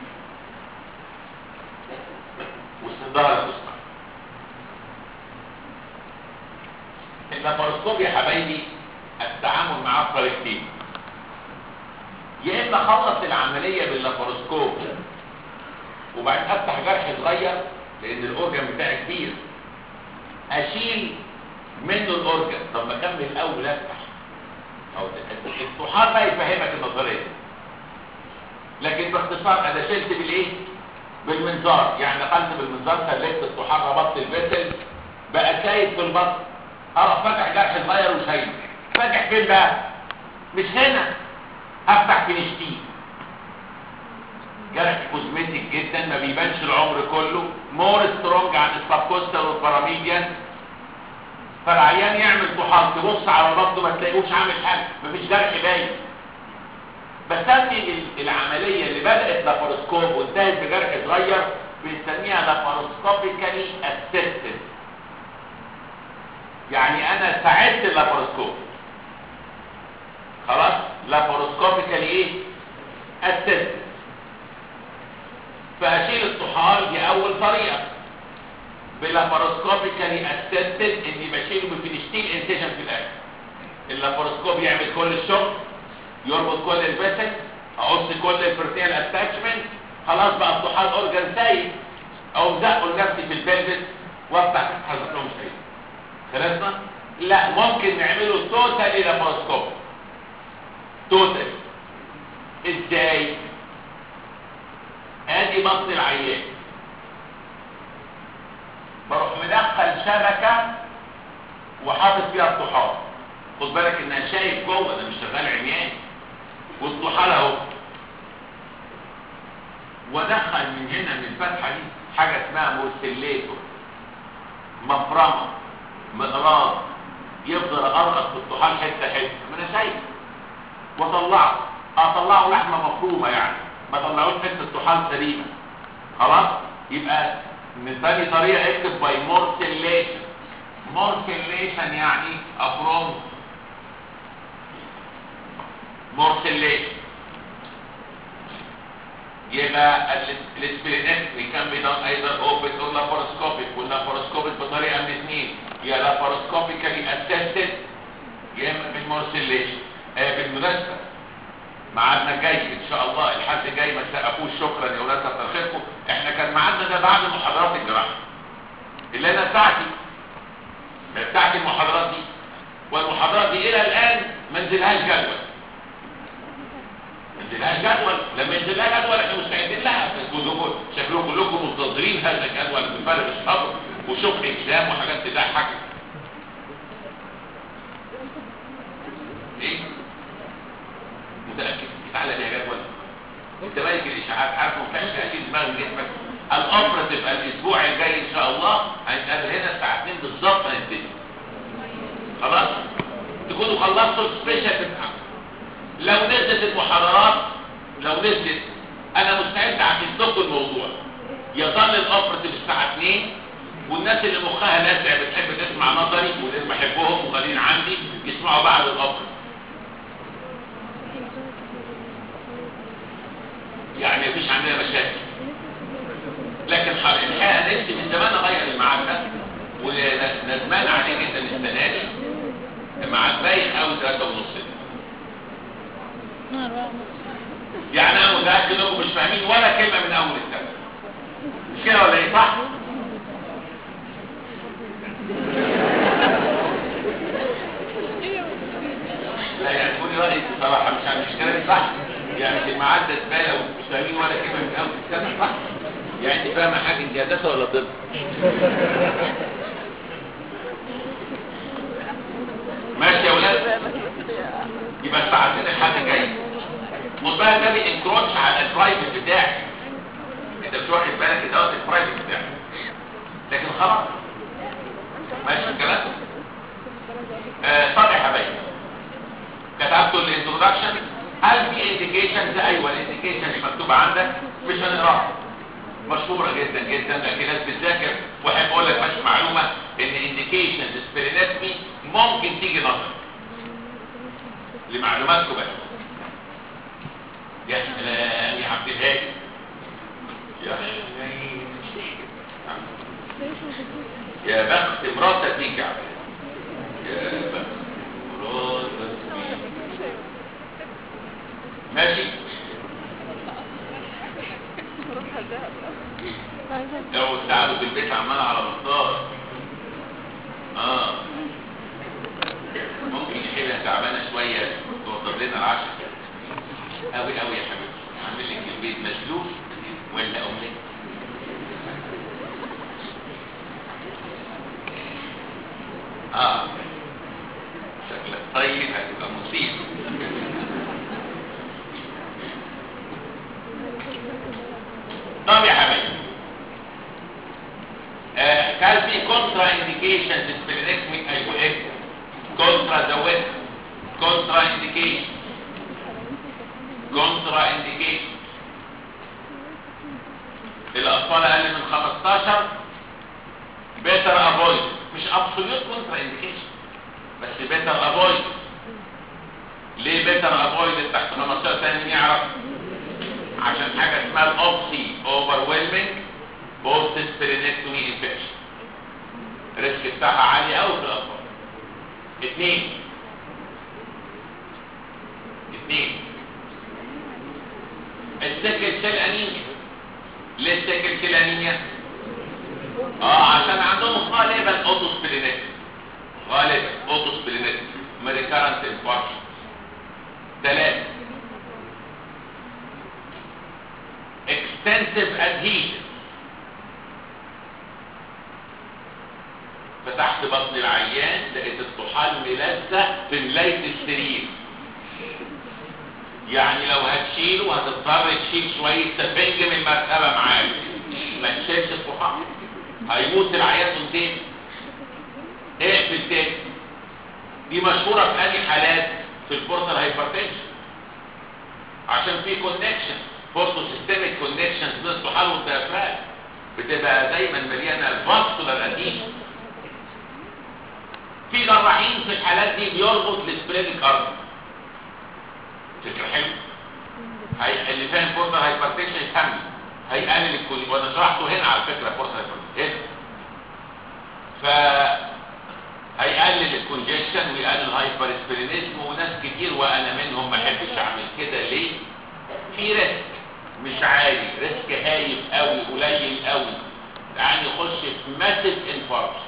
والصدارة تسمع اللاباروسكوب يا حبايبي التعامل معاه بطريقتين يا اما اخلص العمليه باللاباروسكوب وبعدين افتح جرح صغير لان الاورجن بتاعي كبير اشيل منه الاورجن طب ما اكمل الاول افتح او الطحال بقى يفهمك النظريه لكن باختصار انا شلت بالايه بالمنظار يعني دخلت بالمنظار سلكت الطحال ربطت الفيسل بقى سايب في البطن اروح فاتح جرح صغير وشايل فاتح فين بقى مش هنا هفتح فينشتين جرح كوزمتيك جدا ما بيبانش العمر كله مور سترونج عن السبكوستر والباراميديان فالعيان يعمل طحال تبص على بطنه ما تلاقيهوش عامل حاجه مفيش جرح باين بسمي العمليه اللي بدات لاباروسكوب وانتهت بجرح صغير بنسميها لاباروسكوبيكالي اسيستد يعني انا ساعدت اللاباروسكوب خلاص لاباروسكوبيكالي ايه اسيستد فاشيل الطحال دي اول طريقه بلاباروسكوبيكالي اسيستد اني بشيله بفينشتيل انسيجن في الاخر اللاباروسكوب يعمل كل الشغل يربط كل الفيسل اقص كل البروتيال اتاتشمنت خلاص بقى الطحال اورجان سايب او زقه لنفسي في البلفس وافتح حضرتهم سايب خلصنا لا ممكن نعمله توتالي لاباروسكوب توتالي ازاي ادي بطن العيان بروح مدخل شبكه وحاطط فيها الطحال خد بالك ان انا شايف جوه انا مش شغال عميان والطحال اهو وادخل من هنا من الفتحه دي حاجه اسمها مورسيليتور مفرمه مقراض يفضل ارقص بالطحال حته حته ما انا شايف واطلعه اطلعه لحمه مفرومه يعني ما طلعوش حته طحال سليمه خلاص يبقى من ثاني طريقه اكتب باي مورسيليشن مورسيليشن يعني افرونز مورسيليشن يبقى الاسبرينكتري كان بي دون ايضا اوبن اور لاباروسكوبيك واللاباروسكوبيك بطريقه من اثنين يا لاباروسكوبيكالي اسيستد يا اما بالمورسيليشن آه بالمناسبه ميعادنا جاي ان شاء الله الحد جاي ما تسقفوش شكرا يا ولاد كتر خيركم احنا كان ميعادنا ده بعد محاضرات الجراحه اللي انا بتاعتي بتاعت المحاضرات دي والمحاضرات دي الى الان ما نزلهاش جدول ما نزلهاش جدول لما ينزل لها جدول احنا مستعدين لها كلكم شكلكم كلكم منتظرين هذا الجدول بفارغ الصبر وشوف اجسام وحاجات تضحك ايه متاكد تعالى ليها جدول انت مالك الاشاعات عارف ما فيهاش تاثير دماغ من جسمك الامر تبقى الاسبوع الجاي ان شاء الله هنتقابل هنا الساعه 2 بالظبط هنبتدي خلاص تكونوا خلصتوا السبيشال بتاعكم لو نزلت المحاضرات لو نزلت انا مستعد اعكس لكم الموضوع يظل الاوبرتيف الساعه 2 والناس اللي مخها نازع بتحب تسمع نظري واللي بحبهم وغالين عندي يسمعوا بعد الاوبرتيف يعني مفيش عندنا مشاكل لكن الحقيقه نفسي من زمان اغير الميعاد ده وندمان عليه جدا السنه دي الميعاد باين قوي 3 ونص يعني انا متاكد انكم مش فاهمين ولا كلمه من اول الكلام مش كده ولا ايه صح؟ لا يعني قولي رايك بصراحه مش مش كلامي صح يعني في الميعاد ده زباله ومش فاهمين ولا كلمه من اول الكلام صح؟ يعني انت فاهمه حاجه انت هندسه ولا طب؟ ماشي يا ولاد يبقى الساعه 2 الحد جاي خد بالك ده بينكروتش على البرايفت بتاعك انت مش واخد بالك ان دوت البرايفت بتاعك لكن خلاص ماشي الكلام آه طب يا حبايبي كتبتوا الانترودكشن هل في انديكيشنز ايوه الانديكيشنز مكتوبه عندك مش هنقراها مشهورة جدا جدا لكن ناس بتذاكر واحب اقول لك بس معلومة ان انديكيشنز سبيريناتمي ممكن تيجي نظر لمعلوماتكم بس يا سلام يا عبد الهادي يا حنين يا بخت مراتك بيك يا عبد الهادي يا بخت مراتك بيك ماشي لو تعبوا في البيت عمال على بطال اه ممكن يحيلها تعبانه شويه توضب لنا العشاء قوي قوي يا حبيبي عامل لك البيت مسلوق ولا اومليت اه شكلك طيب هتبقى مصيبه طب يا حبيبي آه كان في كونترا انديكيشنز سبيرينكمي ايوه ايه كونترا زود كونترا انديكيشن كونترا انديكيشن الاطفال اقل من 15 بيتر افويد مش ابسوليوت كونترا انديكيشن بس بيتر افويد ليه بيتر افويد تحت 15 سنه مين يعرف عشان حاجة اسمها الاوبسي overwhelming post splenectomy infection الريسك بتاعها عالي قوي في الاطفال اثنين اثنين السكل سيل انيميا ليه السكل سيل انيميا اه عشان عندهم غالبا اوتو سبلينكتومي غالبا اوتو سبلينكتومي ريكارنت انفاركشن ثلاثة extensive adhesion فتحت بطن العيان لقيت الطحال ملزق في ملاية السرير يعني لو هتشيله هتضطر تشيل شوية سفنج من المرتبة معاك ما تشيلش الطحال هيموت العيان قدام اقفل تاني دي مشهورة في أي حالات في البورتال هايبرتنشن عشان في كونكشن فورتو سيستميك كونكشنز بين الطحال والديافراغم بتبقى دايما مليانه الفاسكولار اديشن في جراحين في الحالات دي بيربط السبرينج ارض فكره حلوه هي اللي فاهم بورتال هايبرتنشن يفهمني هيقلل الكل وانا شرحته هنا على فكره بورتال هايبرتنشن هنا ف هيقلل الكونجكشن ويقلل الهايبر سبرينيزم وناس كتير وانا منهم ما احبش اعمل كده ليه في ريسك مش عالي ريسك هايف قوي قليل قوي يعني يخش في ماسيف انفاركشن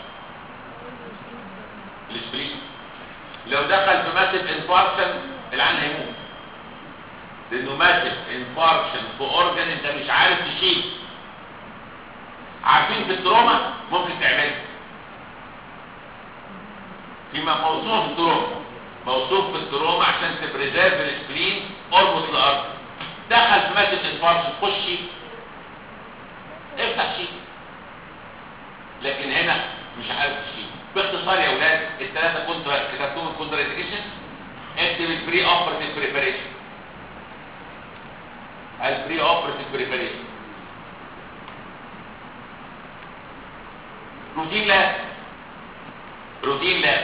السبلين لو دخل في ماسيف انفاركشن العين هيموت لانه ماسيف انفاركشن في اورجان انت مش عارف تشيل عارفين في التروما ممكن تعملها فيما موصوف في التروما موصوف في التروما عشان تبريزيرف السبلين اربط الارض دخل في ماسيف انفاركشن خشي افتح شيء لكن هنا مش عارف تشيل باختصار يا اولاد الثلاثه كونترا كتبتهم الكونترا انديكيشن اكتب البري اوبرتيف بريباريشن البري اوبرتيف بريباريشن روتين لاب روتين لاب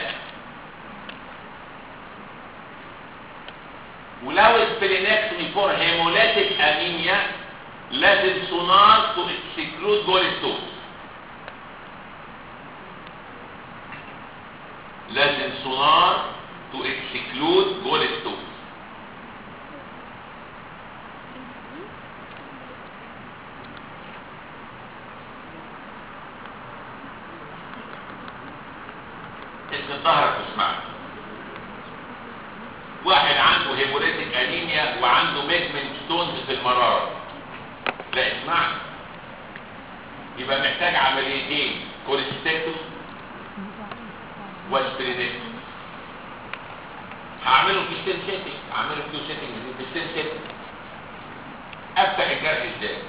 ولو سبلينكتومي فور هيمولاتيك انيميا لازم سونار تو اكسكلود جول ستونز لازم سونار تو اكسكلود جول ستونز اسم ظهرك واسمعك واحد عنده هيموريتك انيميا وعنده ميجمنت ستونز في المرارة لا اسمعني يبقى محتاج عمليتين كوليستيكتوم واسبرينيكتوم هعمله في ستين سيتنج هعمله في سيتنج في ستين سيتنج افتح الجرح ازاي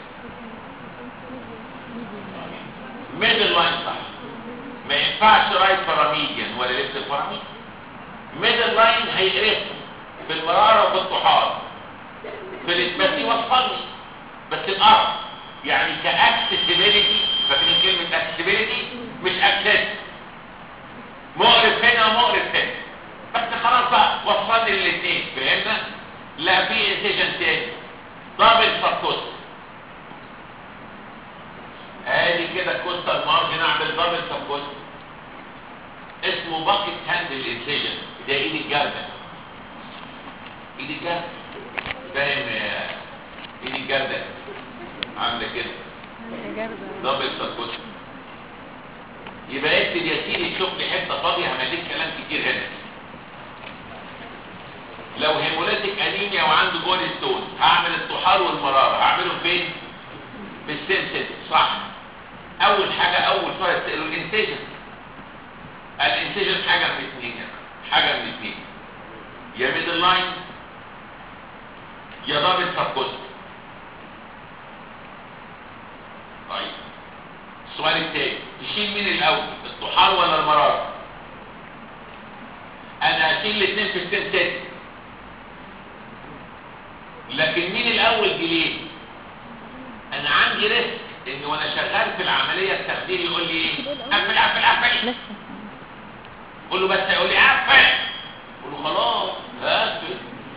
ميدل لاين صح ما ينفعش رايت باراميديان ولا ليفت باراميديان ميدل لاين هيقرفه في المرارة وفي الطحال في الاسماسي وصفني بس الارض يعني كاكسسبيليتي فاكرين كلمة اكسسبيليتي مش اكسس مقرف هنا ومقرف هنا بس خلاص بقى وصلني للاثنين فهمنا لا في انسيجن تاني دبل سبكوست ادي كده كوستال مارجن اعمل دبل سبكوست اسمه باكيت هاندل انسيجن ده ايد الجردة ايد الجردة فاهم يا ايد الجردة عامله كده دبل سبكوست يبقى اكتب يا سيدي تشوف لي حته فاضيه همديك كلام كتير هنا لو هيمولاتيك انيميا وعنده جول ستون هعمل الطحال والمراره هعمله فين في السنسيت صح اول حاجه اول سؤال تساله الانسيجن الانسيجن حاجه من اثنين حاجه من اثنين يا ميدل لاين يا دبل سبكوست طيب السؤال الثاني تشيل مين الاول الطحال ولا المراره انا اشيل الاثنين في السنسيت لكن مين الاول جليه انا عندي ريسك ان وانا شغال في العمليه التخدير يقول لي ايه قفل قفل قفل قول له بس يقول لي قفل قول له خلاص قفل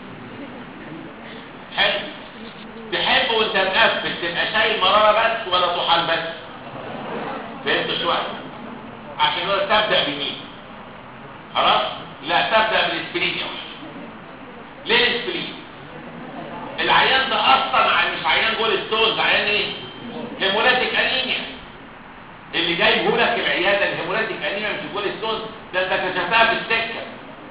حلو تحب وانت مقفل تبقى شايل مراره بس ولا طحال بس فهمت شويه عشان هو تبدا بمين خلاص لا تبدا بالاسبرين يا وحش ليه الاسبرين العيان ده اصلا عن- مش عيان جول ستونز عيان ايه هيمولاتيك انيميا اللي جايبه لك العياده الهيمولاتيك انيميا مش جول ستونز ده انت كشفتها في السكه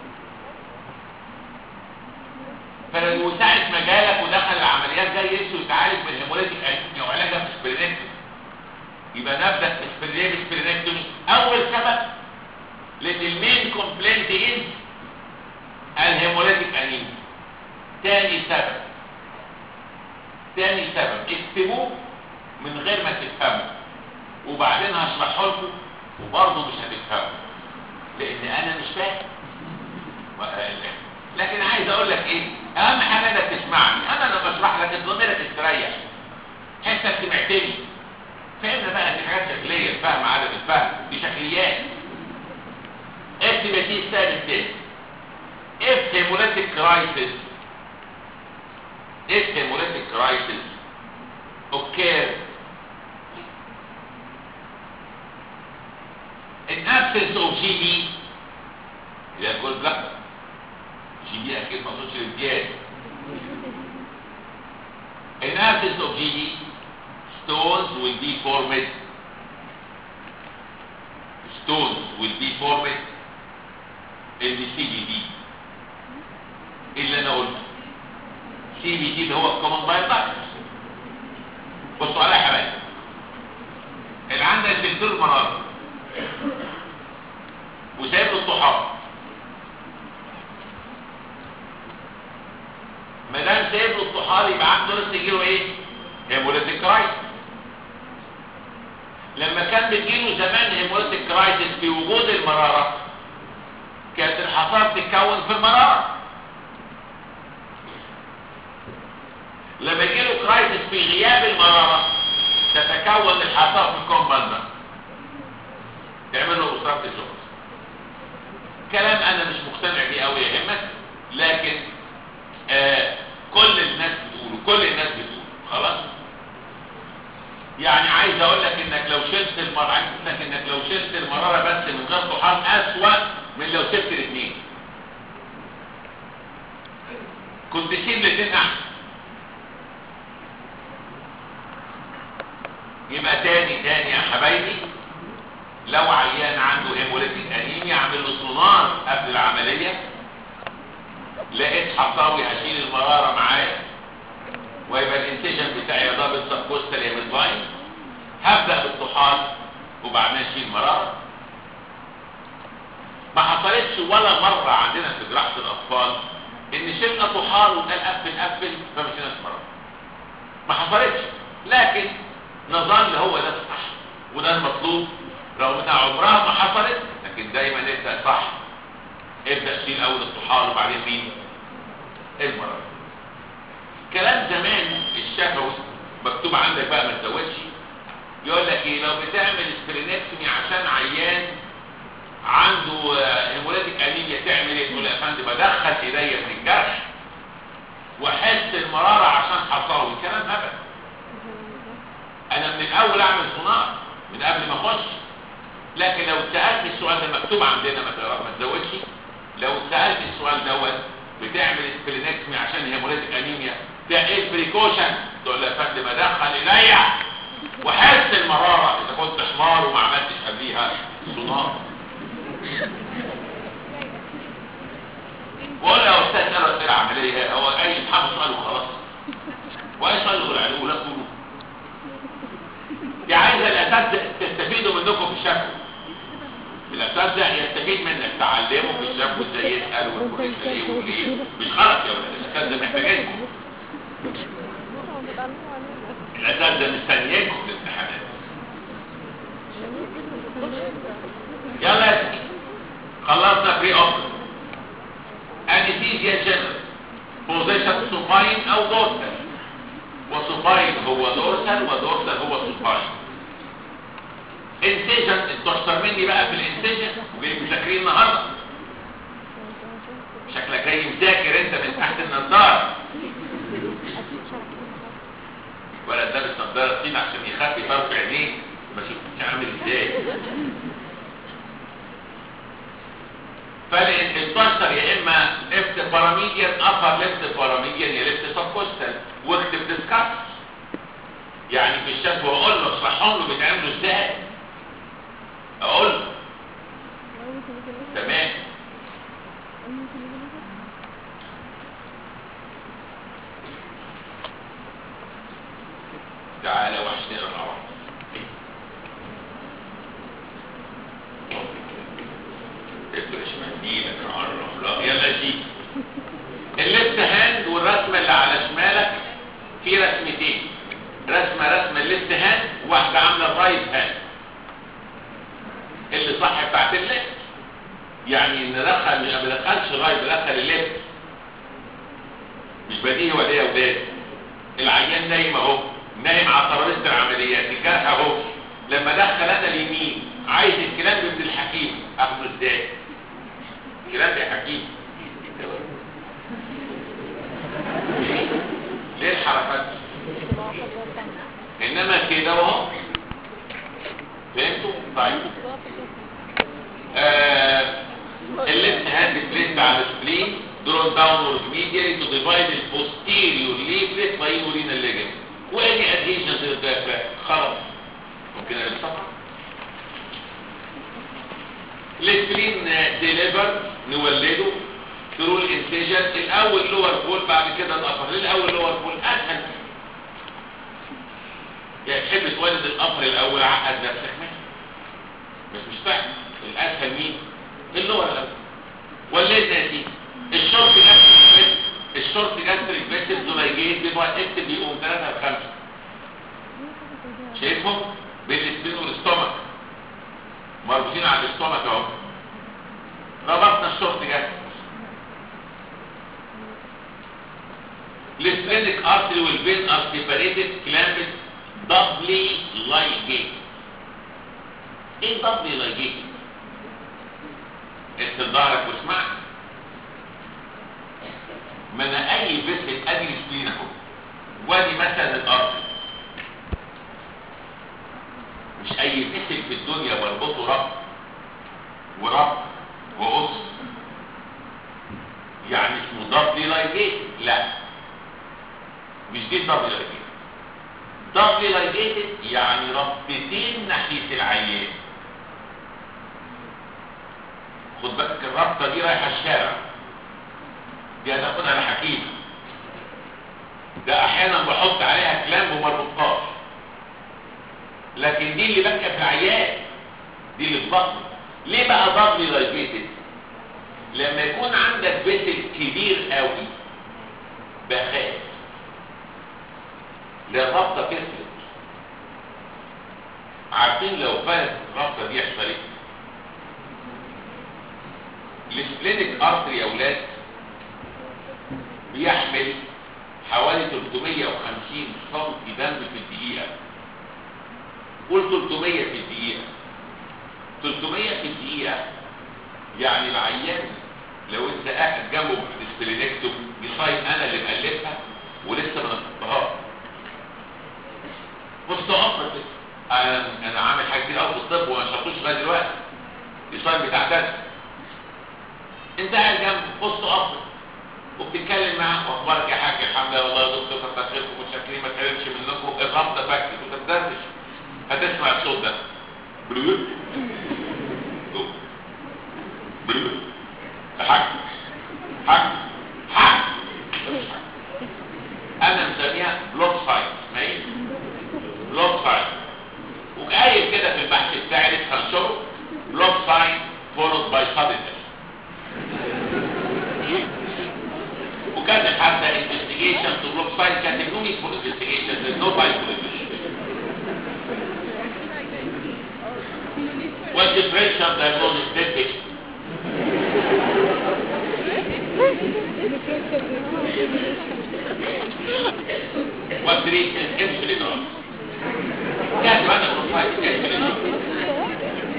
فلو ساعة ما جالك ودخل العمليات جاي يمشي ويتعالج من الهيمولاتيك انيميا وعلاجها بالسبرينكتومي يبقى نبدا بالسبرينكتومي اول سبب لان المين كومبلينت از الهيمولاتيك انيميا تاني سبب تاني سبب اكتبوه من غير ما تفهموا وبعدين هشرحه لكم وبرضه مش هتفهموا لان انا مش فاهم و- لكن عايز اقول لك ايه اهم حاجه انك تسمعني انا لما بشرح لك ضميرك استريح حسك سمعتني فهمنا بقى دي حاجات شكليه الفهم عدم الفهم دي شكليات اكتب يا سيدي السؤال التاني if hemolytic crisis if hemolytic crisis occur in absence of GB اللي هي الجول بلاك جي بي اكيد ما صوتش الامتياز In absence of GD, stones will be formed. Stones will be formed in the CBD. اللي انا قلته. CBD اللي هو الكومن بايل بصوا عليها يا حبايبي. اللي عندك دكتور مرارة وسايب له الطحال ما دام سايب له الطحال يبقى عنده ريسك يجيله ايه؟ هيموليتيك كرايسيس لما كان بتجيله زمان هيموليتيك كرايسيس في وجود المرارة كانت الحصار تتكون في المرارة لما يجيله كرايسيس في غياب المرارة تتكون الحصار في الكومباندر تعمل له أسرة الشغل كلام انا مش مقتنع بيه قوي يهمك لكن آه كل الناس بتقوله كل الناس بتقوله خلاص يعني عايز اقول لك انك لو شلت المرارة عايز اقول لك انك لو شلت المرارة بس من غير طحال اسوأ من لو سبت الاثنين كنت شيل الاثنين احسن يبقى تاني تاني يا حبايبي لو عيان عنده هيموليتيك انيميا اعمل له سونار قبل العمليه لقيت حصاوي هشيل المراره معايا ويبقى الانتيجن بتاعي ضابط سبكوستال هيموجلاين هبدا بالطحال وبعدين اشيل المراره ما حصلتش ولا مره عندنا في جراحه الاطفال ان شلنا طحال وقال قفل قفل فما شلناش مراره ما حصلتش لكن نظل هو ده الصح وده المطلوب رغم انها عمرها ما حصلت لكن دايما ابدا صح ابدا شيل اول الطحال وبعدين مين المرض كلام زمان الشفوي مكتوب عندك بقى ما تزودش يقول لك ايه لو بتعمل سبرينكتومي عشان عيان عنده هيموليتيك انيميا تعمل ايه تقول يا فندم ادخل ايديا في الجرح واحس المراره عشان حصاوي كلام هبل انا من الاول اعمل سونار من قبل ما اخش لكن لو سألت السؤال ده مكتوب عندنا ما تقرا ما تزودش لو سألت السؤال دوت بتعمل سبلينكتمي عشان هيموليتيك انيميا ده ايه البريكوشن تقول له يا فندم ادخل ايديا وحس المراره اذا كنت حمار وما عملتش قبليها سونار وقول يا استاذ انا اسئله عمليه هو اي امتحان سؤال وخلاص واي سؤال يقول عليه ولا تقولوا دي عايزه الاساتذه تستفيدوا منكم في الشكوى الاساتذه يستفيد منك تعلمه في الشكوى ازاي يسال ويقول ايه وليه مش غلط يا ولاد الاساتذه محتاجينكم الاساتذه مستنيينكم في الامتحانات يلا يا سيدي خلصنا بري اوبر انستيزيا جنرال بوزيشن سوباين او دورسال وسوباين هو دورسال ودورسال هو سوباين انسيجن انتوا اشطر مني بقى في الانسيجن ومذاكرين النهارده شكلك جاي مذاكر انت من تحت النضاره ولا لابس نضاره طين عشان يخفي طرف عينيه ما شفتش عامل ازاي فالانتشر يا اما ليفت باراميديان ابر ليفت باراميديان يا ليفت سبكوستال واكتب ديسكاس يعني في الشكوى اقول له اشرحهم له بيتعملوا ازاي اقول له تمام تعالى وحشنا مع بعض افرش منديلك عرف لا يلا شيء الليفت هاند والرسمه اللي على شمالك في رسمتين رسمه رسمه الليفت هاند واحده عامله الرايت هاند اللي صح بتاعت الليفت يعني ندخل مش ما بدخلش الرايت بدخل الليفت مش بديهي ولا ايه يا ولاد العيان نايم اهو نايم على ترابيزه العمليات الجرح اهو لما ادخل انا اليمين عايز الكلام ابن الحكيم اخده ازاي كلام يا حكيم ليه الحركات دي انما كده اهو فهمتوا طيب آه الليفت هاند بليت على السبلين drawn downwards medially to divide the posterior leaflet by renal ligament واني adhesion to the diaphragm خلاص ممكن الصفحة الاسبرين ديليفر نولده ثرو الانسجن الاول لور بول بعد كده الابر ليه الاول لور بول اسهل يعني تحب تولد الابر الاول عقد نفسك منه بس مش فاهم الاسهل مين اللور الاول ولدنا يا سيدي الشورت جاستريك الشورت جاستريك فيسل زولايجيت بيبقى اكتب يقوم 3 ل 5 شايفهم بين السبين والاستومك مربوطين على الاستومك اهو ربطنا الشورت جاستريك السبلينك ارتري والفين ار سيبريتد كلامبد دبلي لايجيت ايه دبلي لايجيت انت ظهرك واسمعني ما انا اي فيسل ادي السبلين اهو وادي مثلا الارتري مش اي فيسل في الدنيا بربطه ربط وربط وقص يعني اسمه دبلي لايجيت لا مش دي دبلي لايجيت دبلي لايجيت يعني ربطتين ناحيه العيان خد بالك الربطه دي رايحه الشارع دي هتاخدها لحكيم ده احيانا بحط عليها كلام وما ربطهاش لكن دي اللي بكى في العيان دي اللي في بطنه ليه بقى دبلي لايجيتد لما يكون عندك فيسل كبير قوي بخاف للربطه تفلت عارفين لو فات الربطه دي يحصل ايه السبلينك ارتري يا اولاد بيحمل حوالي 350 سم دم في الدقيقه قول 300 في الدقيقه 300 في الدقيقه يعني العيان لو انت قاعد جنبه في السبلينكتوم دي سايت انا اللي مألفها ولسه ما نطقتهاش بص اقرا كده انا انا عامل حاجه كتير قوي في الطب وما شرحتوش لغايه دلوقتي دي سايت بتاعت انا انت قاعد جنبه بص اقرا وبتتكلم معاه واخبارك يا حاج الحمد لله والله يا دكتور كتر خيركم متشكرين ما تقلقش منكم الرابطه فكت وتدردش هتسمع الصوت ده بلوت بلوت حاج حاج حاج انا مسميها بلوك ساين اسمها ايه بلوك ساين وقايل كده في البحث بتاعي لسه هنشره بلوك ساين فولود باي سادنس وكاتب حتى investigation to block sign كاتب no need for investigation there's no bias for investigation what differential diagnosis technique what treatment insulin drugs كاتب انا block sign insulin drugs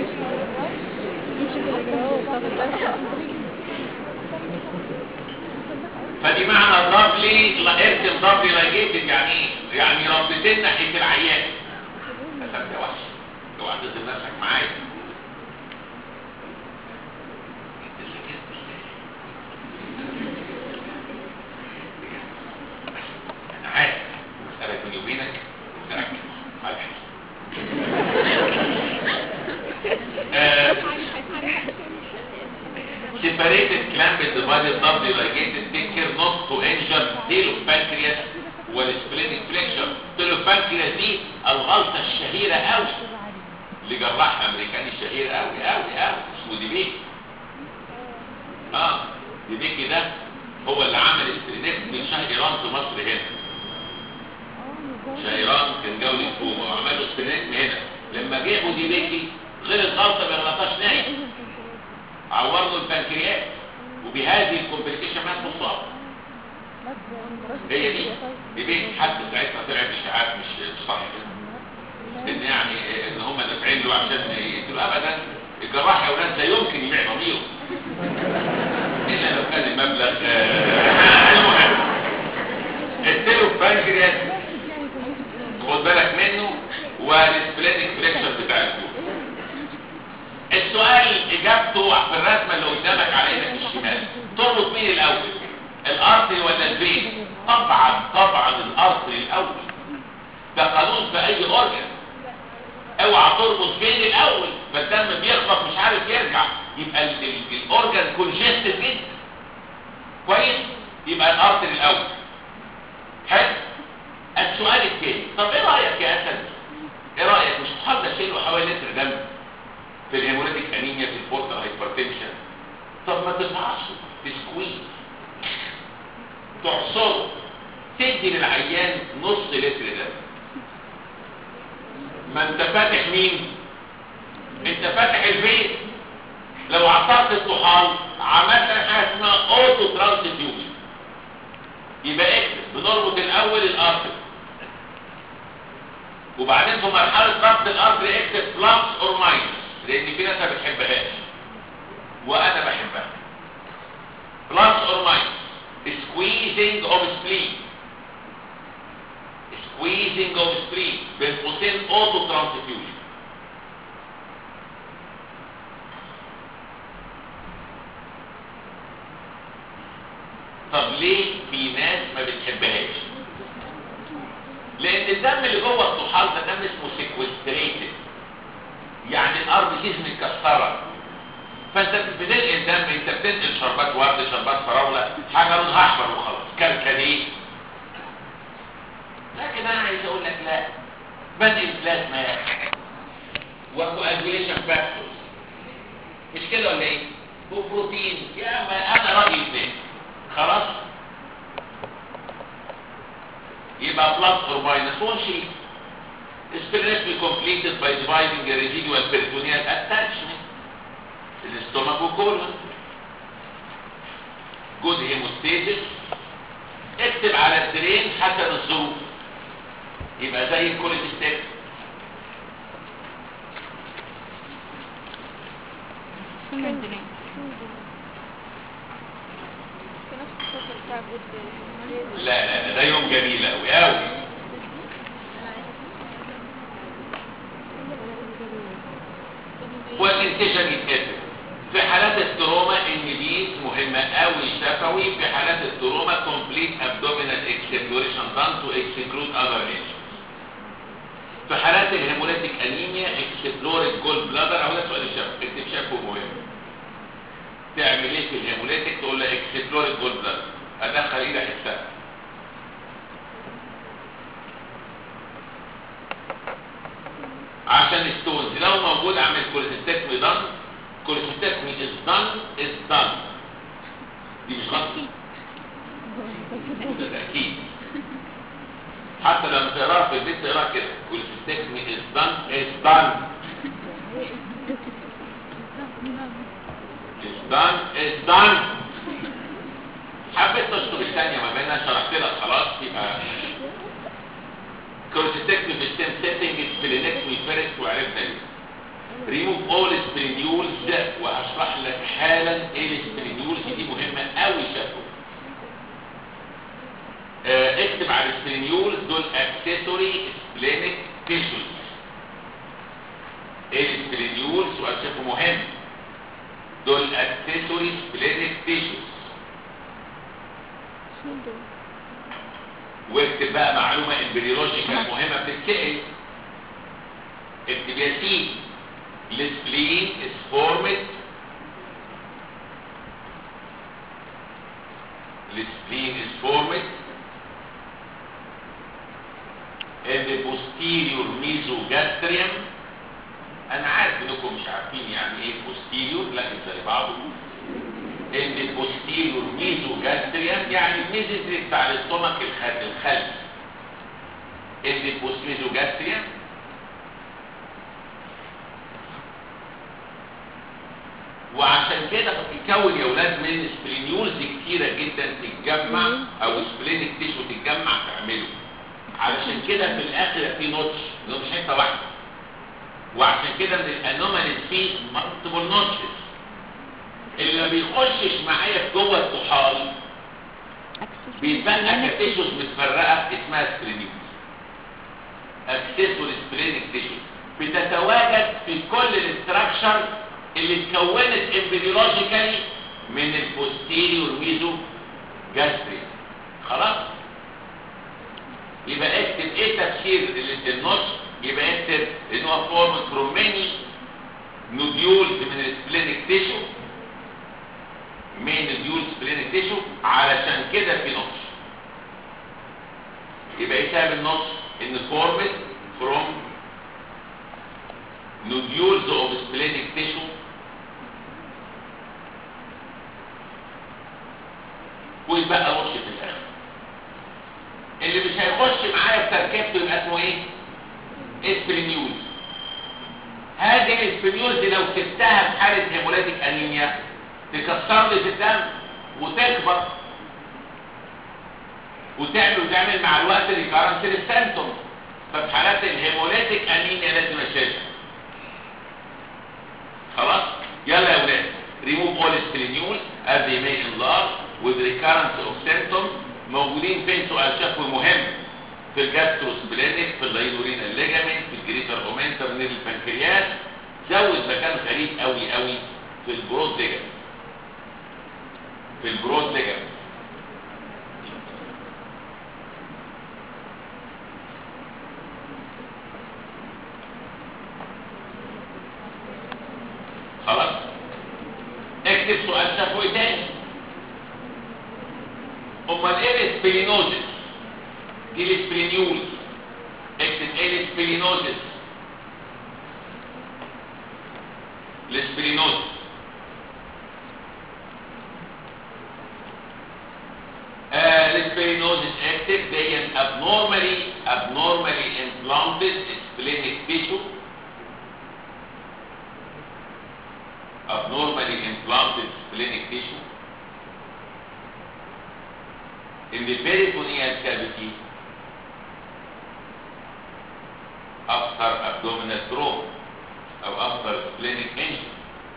فدي معنى دبلي ارسم دبلي لايجيتد يعني ايه؟ يعني ربطتين ناحيه العيان كسبت يا وحش لو هتظلم نفسك معايا انا عارف مسألة بيني وبينك وتركز على الحس separated clamped divided doubly ligated take care not to injure tail of pancreas والسبلينك فليكشر tail of pancreas دي الغلطة الشهيرة قوي اللي جراح امريكاني شهير قوي قوي قوي اسمه ديبيك اه ديبيكي ده هو اللي عمل السبلينك من شهيران في مصر هنا شهيران كان جولي كوما وعملوا السبلينك هنا لما جابوا ديبيكي غير الغلطة ما يغلطهاش نايم عوروا البنكرياس وبهذه الكومبليكيشن مات مصاب هي دي دي بيت حتى ساعتها طلعت اشاعات مش مش صح ان يعني ان هم دافعين له عشان يقتلوا ابدا الجراح يا اولاد لا يمكن يبيع ضميره الا لو كان المبلغ آه، المهم اديله البنكرياس خد بالك منه والسبلينك فليكشن بتاع الكوع السؤال اجابته في الرسمه اللي قدامك على ايدك الشمال تربط مين الاول طبعا طبعا الارتري الاول ده قانون في اي اورجن اوعى تربط فين الاول فالدم بيخبط مش عارف يرجع يبقى ال- ال- الاورجن كونجستد جدا كويس يبقى الارتري الاول حلو السؤال الثاني طب ايه رايك يا اسد ايه رايك مش تحط شيله حوالي لتر دم في الهيموليتيك انيميا في البورتال هايبرتنشن طب ما تفعصه تسكويز تعصره تدي للعيان نص لتر دم ما انت فاتح مين انت فاتح البيت لو عصرت الطحال عملت حاجه اسمها اوتو ترانسفيوجن يبقى اكتب بنربط الاول الارتر وبعدين في مرحله ربط الارتر اكتب بلس اور ماينس لان في ناس ما بتحبهاش وانا بحبها بلس اور ماينس squeezing of spleen squeezing of spleen بين قوسين auto transfusion طب ليه في ناس ما بتحبهاش لان الدم اللي جوه الطحال ده دم اسمه سيكوستريتد يعني الارض سيز متكسره فانت بتنقل الدم انت بتنقل شربات ورد شربات فراوله حاجه لونها احمر وخلاص كركديه لكن انا عايز اقول لك لا بنقل بلازما وكواجوليشن فاكتورز مش كده ولا ايه وبروتين يا ما انا رايي في خلاص يبقى بلس اور ماينس 1 شيء Experience be completed by dividing the residual peritoneal attachment الاستومك والكولون جود هيموستيزيس اكتب على الدرين حسب الظروف يبقى زي الكوليستيك سنة الدنيا في نفس الفترة بتاع جود لا لا لا ده يوم جميل قوي قوي والانتشن يتكتب في حالات التروما ان دي مهمة قوي شفوي في حالات التروما complete abdominal exploration done to exclude other agents في حالات الهيموليتيك انيميا اكسبلور الجول بلادر او ده سؤال الشفوي اكتب شفوي مهم تعمل ايه في الهيموليتيك تقول له اكسبلور الجول بلادر ادخل ايدي احسها عشان ستونز لو موجود اعمل كوليستكمي دان كوليستكمي از دان از دان دي مش غلط ده اكيد حتى لما تقراها في البيت تقراها كده كوليستكمي از دان از دان از دان از دان حبيت تشطب الثانية ما بينها شرحت لك خلاص يبقى كورتيتكتيف ستيم سيتنج سبلينكتومي فيرست وعرفنا ليه ريموف اول سبلينيولز وهشرح لك حالا ايه السبلينيولز دي مهمه قوي شافوا آه اكتب على السبلينيولز دول اكسسوري سبلينك تيشوز ايه السبلينيولز وهتشوفوا مهم دول اكسسوري سبلينك تيشوز واكتب بقى معلومة امبريولوجيكال مهمة بتتسأل اكتب يا سيدي السبلين is formed السبلين is formed in the posterior mesogastrium انا عارف انكم مش عارفين يعني ايه posterior لا زي بعضه ان البوستيريور ميزوجاستريم يعني الميزوجاستريم بتاع الاستومك الخ- الخلفي ان البوستيريوجاستريم وعشان كده بتتكون يا اولاد من سبلينيولز كتيره جدا تتجمع او سبلينك تيشو تتجمع تعمله علشان كده في الاخر في نوتش ده مش حته واحده وعشان كده من الانوماليز فيه مالتيبل نوتشز اللي ما بيخشش معايا في جوه الطحال بيتبقى كتيشوز متفرقه اسمها سبلينيوز اكسسور سبلينيك تيشوز بتتواجد في كل الاستراكشر اللي اتكونت امبريولوجيكالي من البوستيريور ميزو جاستريك خلاص يبقى اكتب ايه تفسير ال- النص يبقى اكتب ان هو فورم فروم ماني نوديولز من السبلينك تيشو من نوديولز سبلينك تيشو علشان كده في نص يبقى ايه سبب النص ان فورمد فروم nodules of splenic tissue ويبقى وش في الاخر اللي مش هيخش معايا في تركيبته يبقى اسمه ايه اسبرينيول هذه الاسبرينيول دي لو سبتها في حاله هيموليتيك انيميا تكسر لي في الدم وتكبر وتعمل وتعمل مع الوقت ريكارنس للسيمتومز ففي حالات الهيموليتيك انيميا لازم اشيلها خلاص يلا يا ولاد remove all spleniules as they may enlarge with recurrence of symptoms موجودين فين سؤال شفوي مهم في الجاستروسبلينيك في اللاينورين الليجامنت في الجريتر اومنتر من البنكرياس زود مكان غريب قوي قوي في البرود ليجامنت في البرود ليجامنت خلاص اكتب سؤال شفوي تاني امال ايه السبلينوزس دي السبلينيول اكتب ايه السبلينوزس السبلينوزس آه السبلينوزس اكتب دي abnormally abnormally implanted splenic tissue abnormally implanted splenic tissue in the peritoneal cavity after abdominal trauma or after splenic injury.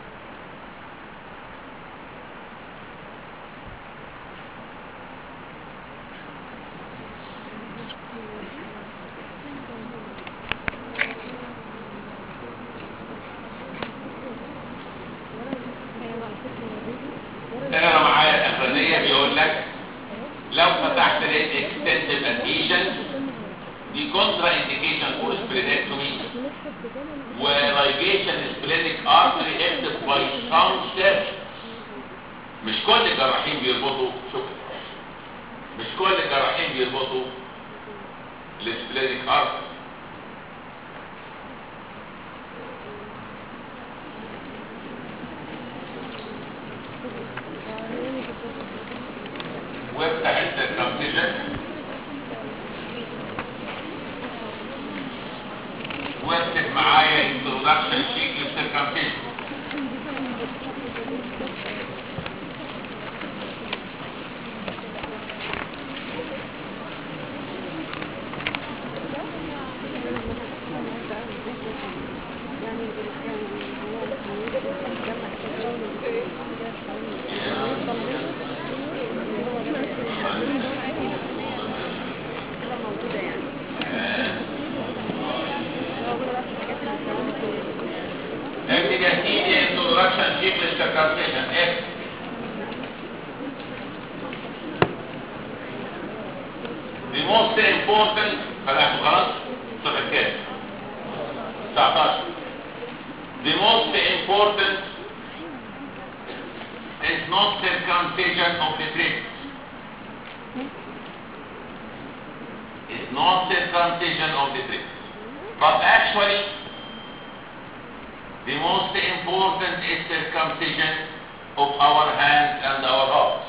انا معايا الاخرانيه بيقول لك لو فتحت لقيت extensive adhesion دي كونترا انديكيشن فور سبلينكتومي ولايجيشن سبلينيك ارتري اكتب باي ساوند ستيرش مش كل الجراحين بيربطوا شكرا مش كل الجراحين بيربطوا السبلينيك ارتري وافتح السيركمسيجن واكتب معايا انترودكشن شيك للسيركمسيجن اكتب يا سيدي انترودكشن شيك للسيركمسيجن اكتب The most important فتحته خلاص صفحة كام 19 The most important is not circumcision of the breast is not circumcision of the breast but actually the most important is circumcision of our hands and our hearts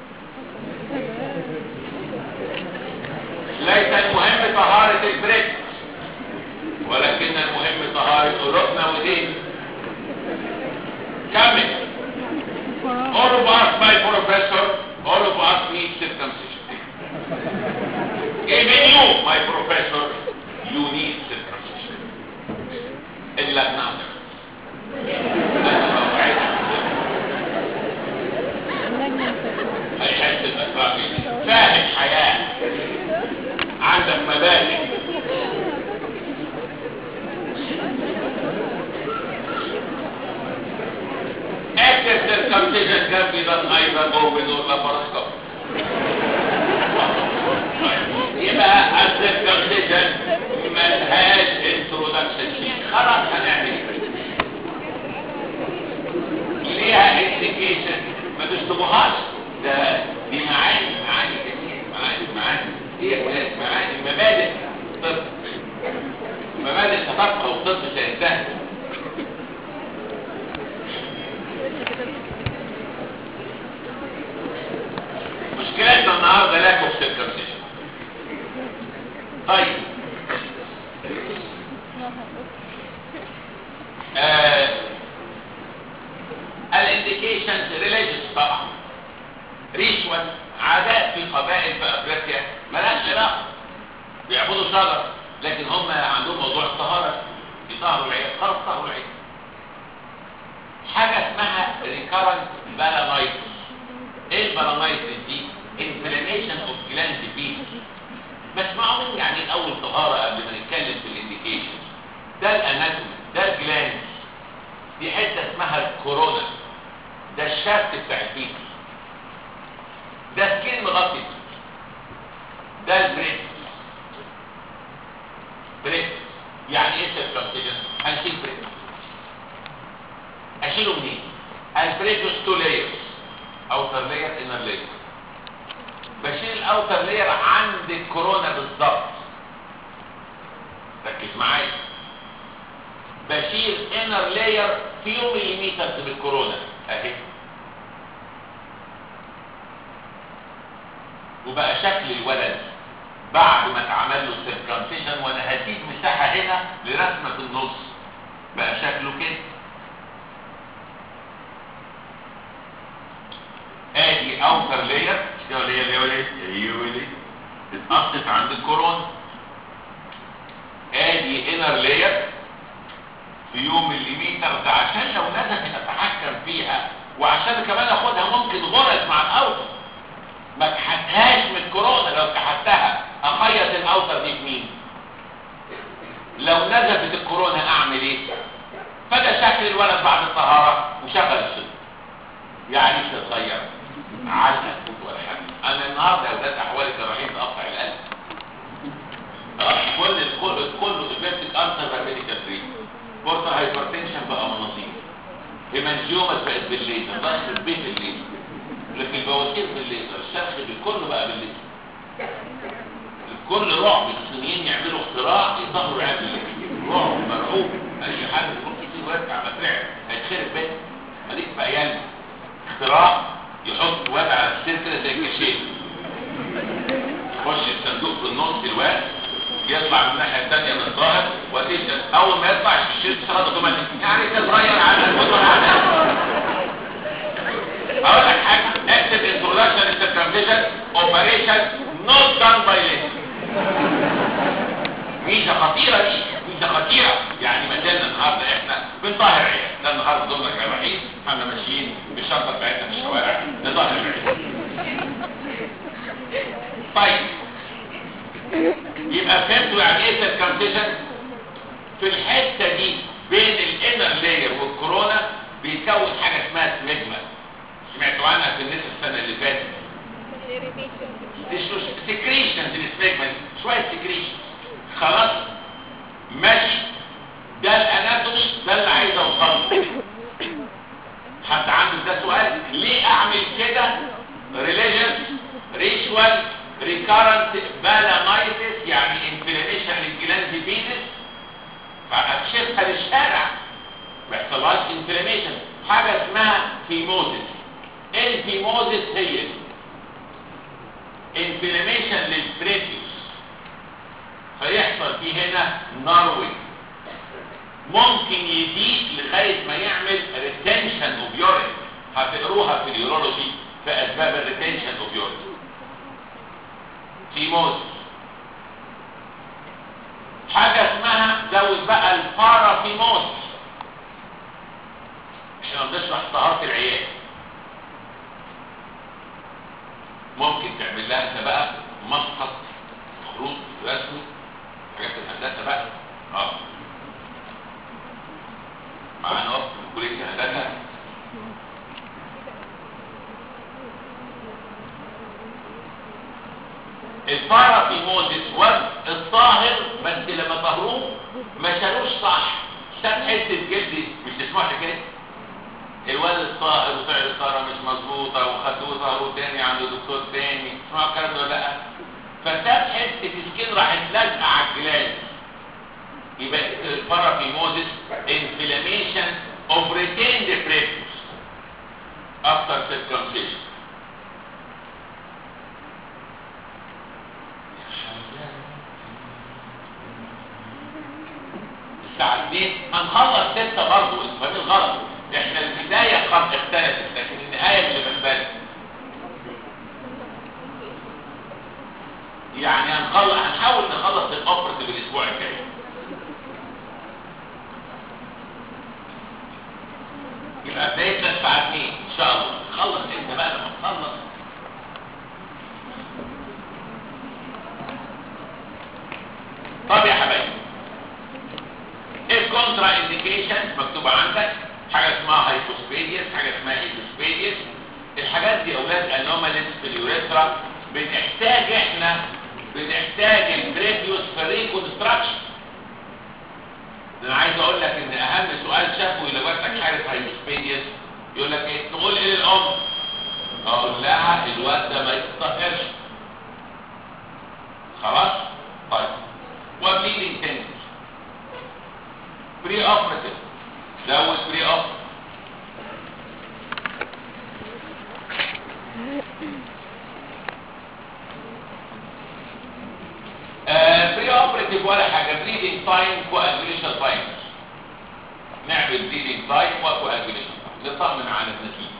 ليس المهم طهارة البريد ولكن المهم طهارة قلوبنا ودين كمل all of us my professor all of us need circumcision even you my professor you need circumcision إلا نعلم هيحس الأسرار فاهم حياة عندك مبادئ Active circumcision can be done either open or laparoscopic. يبقى خلاص هنعمل ايه ليها انديكيشن ما تشتبهاش ده دي معاني معاني جميل معاني معاني دي يا ولاد معاني مبادئ الطب مبادئ تفقه والطب سينتهي مشكلتنا النهارده لا اوف سيركمسيشن طيب آه الانديكيشنز ريليجيوس طبعا ريشوال عادات في قبائل في افريقيا ملهاش علاقه بيعبدوا شجر لكن هم عندهم موضوع الطهاره يطهروا العيال خلاص طهروا العيال حاجه اسمها ريكارنت بالانايتس ايه البالانايتس دي انفلاميشن اوف جلاند بيس بس معقول يعني الاول طهاره قبل ما نتكلم في الانديكيشن ده الاناتومي ده الجلاند دي حته اسمها الكورونا ده الشافت بتاع البيس ده سكين مغطي ده البريد بريد يعني ايه سيركمسيجن هنشيل بريد اشيله منين البريدوس تو لايرز اوتر لاير انر لاير بشيل الاوتر لاير عند الكورونا بالظبط ركز معايا بشيل انر لاير فيو مليمتر من الكورونا اهي وبقى شكل الولد بعد ما اتعمل له سيركمسيشن وانا هسيب مساحه هنا لرسمه في النص بقى شكله كده ادي اوتر لاير ده لاير اللي هو ايه ايوه ليه اتقصت عند الكورونا ادي انر لاير في يوم مليمتر ده عشان لو نزلت اتحكم فيها وعشان كمان اخدها ممكن غرز مع الاوتر ما كحتهاش من الكورونا لو كحتها اخيط الاوتر دي في مين لو نزفت الكورونا اعمل ايه فده شكل الولد بعد الطهاره وشغل الشغل يعني مش هتغير علقه تفوت ولا حاجه انا النهارده يا ولاد احوالي كرهيب اقطع القلب اه كل الكل كله ايفنتك انسر بقى ميديكال فري بورتال هايبرتنشن بقى مناظير هيمانجيومس بقت بالليزر ضغط البيت بالليزر لكن البواسير بالليزر الشرخ بالكل بقى بالليزر الكل رعب الصينيين يعملوا اختراع يظهروا العيال بالليزر رعب مرعوب اي حد يروح يسيب ويرجع مفرع هيتخرب بيت ماليك في ايام اختراع يحط واد على السير كده زي الكاشير يخش الصندوق في النص الواد يطلع من الناحيه الثانيه من الظاهر وتيجي اول ما يطلع الشير تشتغل اوتوماتيك يعني تتغير على الوتر على اقول لك حاجه اكتب انتروداكشن للسيركمفيجن اوبريشن نوت دان باي ليزر ميزه خطيره دي ميزه خطيره يعني ما زلنا النهارده احنا بنطهر عيال ده النهارده دورنا كراحين احنا ماشيين بالشنطه بتاعتنا في الشوارع نطهر العيال طيب يبقى فهمتوا يعني ايه سيركمفيجن في الحته دي بين الانر لاير والكورونا بيكون حاجه اسمها سميجما سمعتوا عنها في الناس السنه اللي فاتت سكريشنز السميجما شويه سكريشن خلاص ماشي ده الاناتومي ده اللي عايز اوصله حد عنده ده سؤال ليه اعمل كده ريليجيوس ريشوال ريكارنت بالانايتس يعني انفلاميشن للجلاند بينس فاكشفها للشارع ما يحصلهاش انفلاميشن حاجه اسمها فيموزيس الفيموزيس هي دي انفلاميشن للبريتيوس فيحصل فيه هنا ناروينج ممكن يزيد لغايه ما يعمل ريتنشن اوف يورين هتقروها في اليورولوجي في اسباب الريتنشن اوف يورين فيموزيس حاجه اسمها زود بقى البارافيموزيس احنا بنشرح طهاره العيال ممكن تعمل لها انت بقى مسقط خروط رسمي حاجات الهندسه بقى اه معانا اهو في كليه الهندسه البارافيموزيس وزن الطاهر بس لما طهروه ما شالوش صح شاف حته جلدي مش تسمعش كده الولد الطائر وطلع الطائره مش مظبوطه وخدوه ظهره تاني عند دكتور تاني تسمعوا الكلام ده ولا لا فساب حته سكين راحت لازقه على الجلاس يبقى البارافيموزيس inflammation of retained prepuce after circumcision الساعة 2 هنخلص 6 برضه الفهم الغلط احنا البداية قد اختلفت لكن النهاية اللي بنبالغ يعني هنخلص هنحاول نخلص الاوبرتيف الاسبوع الجاي يبقى بدايتنا الساعة 2 ان شاء الله نخلص انت بقى لما تخلص طب يا حبايبي الكونترا انديكيشن مكتوبة عندك حاجة اسمها هايبوسبيديس حاجة اسمها ايزوسبيديس الحاجات دي اولاد انوماليز في اليوريثرا بنحتاج احنا بنحتاج البريفيوس في الريكونستراكشن انا عايز اقول لك ان اهم سؤال شافه لو جاتلك حاله هايبوسبيديس يقول لك ايه تقول ايه للام اقول لها الواد ده ما يتطهرش خلاص طيب وبليدنج تنس بري اوبراتيف زود بري اوبراتيف بري اوبراتيف ولا حاجه بريدنج تايم كواجوليشن تايم نعمل بريدنج تايم وكواجوليشن تايم نطمن على النتيجه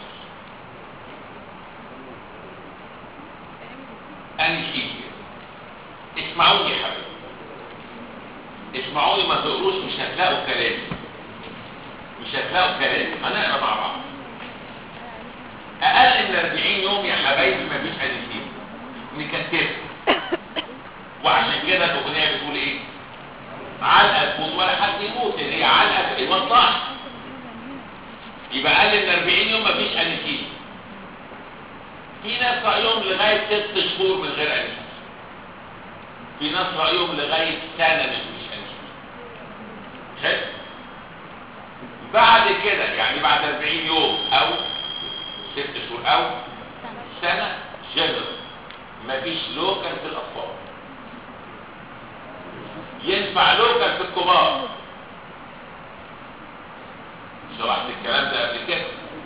انستيزيا اسمعوني يا حبيبي اسمعوني ما تقروش مش هتلاقوا كلام مش هتلاقوا كلام هنقرا مع بعض اقل من 40 يوم يا حبايبي مفيش انستيزيا نكتبها وعشان كده الاغنيه بتقول ايه علقه تموت ولا حد يموت اللي هي علقه الوضاح يبقى اقل من 40 يوم مفيش انستيزيا في ناس رايهم لغايه ست شهور من غير انستيزيا في ناس رايهم لغايه سنه مش مش انستيزيا حلو بعد كده يعني بعد 40 يوم او ست شهور او سنه جنرال مفيش لوكال في الاطفال ينفع لوكال في الكبار شرحت الكلام ده قبل كده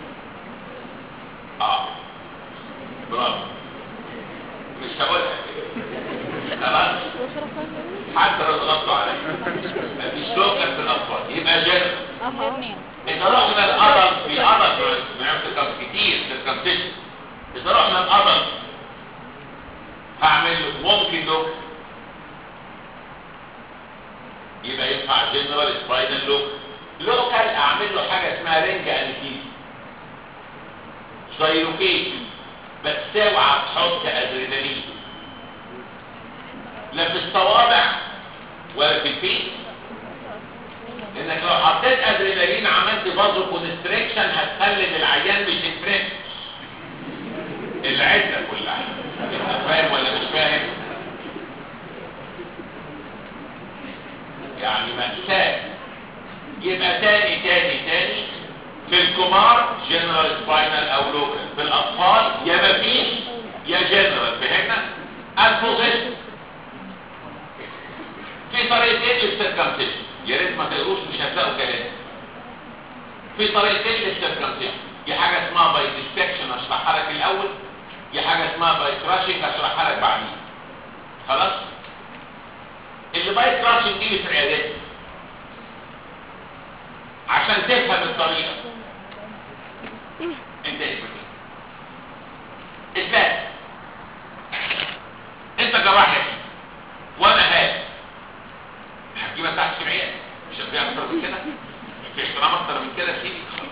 اه برافو مش هقولها كده خلاص حتى لو ضغطوا عليا مفيش لوكال في الاطفال يبقى جنرال اذا رحنا الادلت في ادلت بنعمل كتير سيركمسيشن اذا رحنا الادلت هعمل ممكن لوكال يبقى ينفع جنرال سباينال لوك لوكال اعمل له حاجه اسمها رينج انستيزيا سايروكيشن بس اوعى تحط ادرينالين لا في الصوابع ولا في الفيس لانك لو حطيت ادرينالين عملت بازو كونستريكشن هتخلي العيان مش فريش العده كلها انت فاهم ولا مش فاهم يعني مأساة يبقى تاني تاني تاني في الكبار جنرال سباينال او لوكال في الاطفال يا مفيش يا جنرال فهمنا البوزيشن في طريقتين للسيركمسيشن يا ريت ما تقروش مش هتلاقوا كلام في طريقتين للسيركمسيشن دي حاجه اسمها باي ديسكشن اشرحها لك الاول دي حاجه اسمها باي كراشنج اشرحها لك بعدين خلاص اللي باي كراشنج دي في العيادات عشان تفهم الطريقه انت اسمك ايه اثبات انت جراح يا سيدي وانا هاد هتجيبها تحت العيادة مش هتبيع اكتر من كده في احترام اكتر من كده سيدي خلاص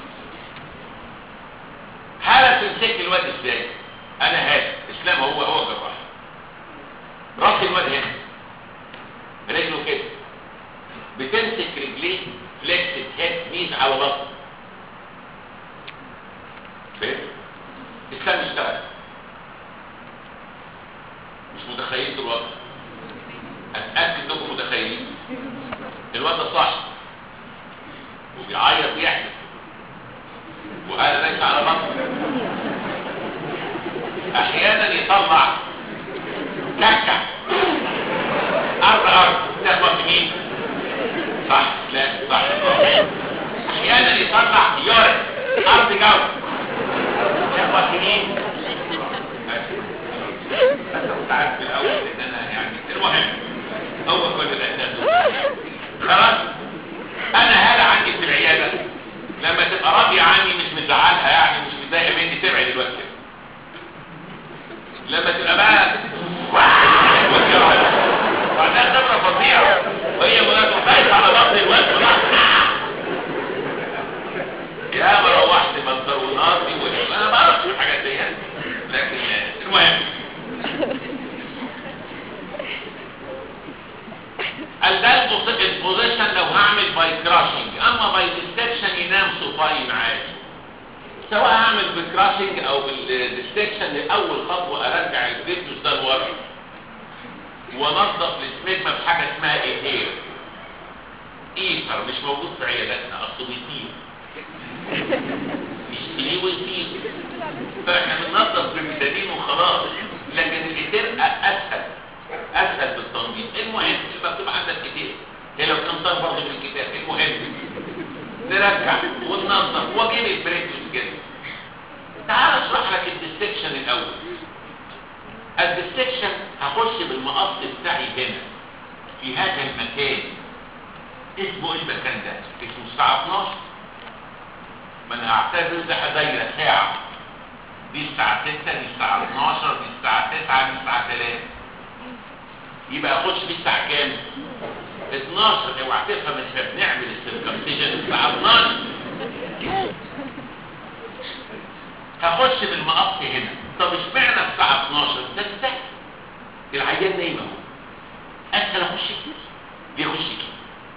هلا تمسك الواد ازاي انا هاد اسلام هو هو جراح راس الواد هنا رجله كده بتمسك رجليه فليكس هيد نيز على بطن فاهم اسلام اشتغل مش متخيلين الوضع اتاكد انكم متخيلين الوضع صح بيحدث وهذا ليس على بطن احيانا يطلع كعكع ارض ارض تخبط مين صح لا صح احيانا يطلع يورد ارض جو تخبط مين انت كنت عارف في الاول ان انا يعني المهم هو كل الاساس خلاص انا هلا عندي في العياده لما تبقى راضيه عني مش مزعلها يعني مش متضايقه مني تبعد دلوقتي لما تبقى بقى وبعدها خبره فظيعه وهي مراته خايفه على بطن الوقت يا ما روحت بنطلوناتي وانا ما اعرفش الحاجات دي لكن المهم قال ده البوزيشن لو هعمل باي كراشنج اما باي ديستكشن ينام سوباين عادي سواء هعمل بالكراشنج او بالديستكشن لاول خطوه ارجع الفيتوس ده لورا وانظف السميجما بحاجه اسمها ايثير ايثر مش موجود في عياداتنا اصله بيطير يشتريه ويطير فاحنا بننظف بالميتادين وخلاص لكن الايثير اسهل اسهل في التنظيف المهم المكتوب عندك كتير هي لو كان صار برضه في الكتاب المهم نرجع وننظف واجيب البريكوس كده تعال اشرح لك الديستكشن الاول الديستكشن هخش بالمقص بتاعي هنا في هذا المكان اسمه ايه المكان ده اسمه الساعه 12 ما انا هعتبر ده دايره ساعه دي الساعه 6 دي الساعه 12 دي الساعه 9 دي الساعه 3 يبقى اخش في الساعه كام 12 اوعى تفهم احنا بنعمل السيركمسيجن الساعه 12 هخش بالمقص هنا طب اشمعنى الساعه 12 ده سهل العيان نايم اهو اسهل اخش كده ليه اخش كده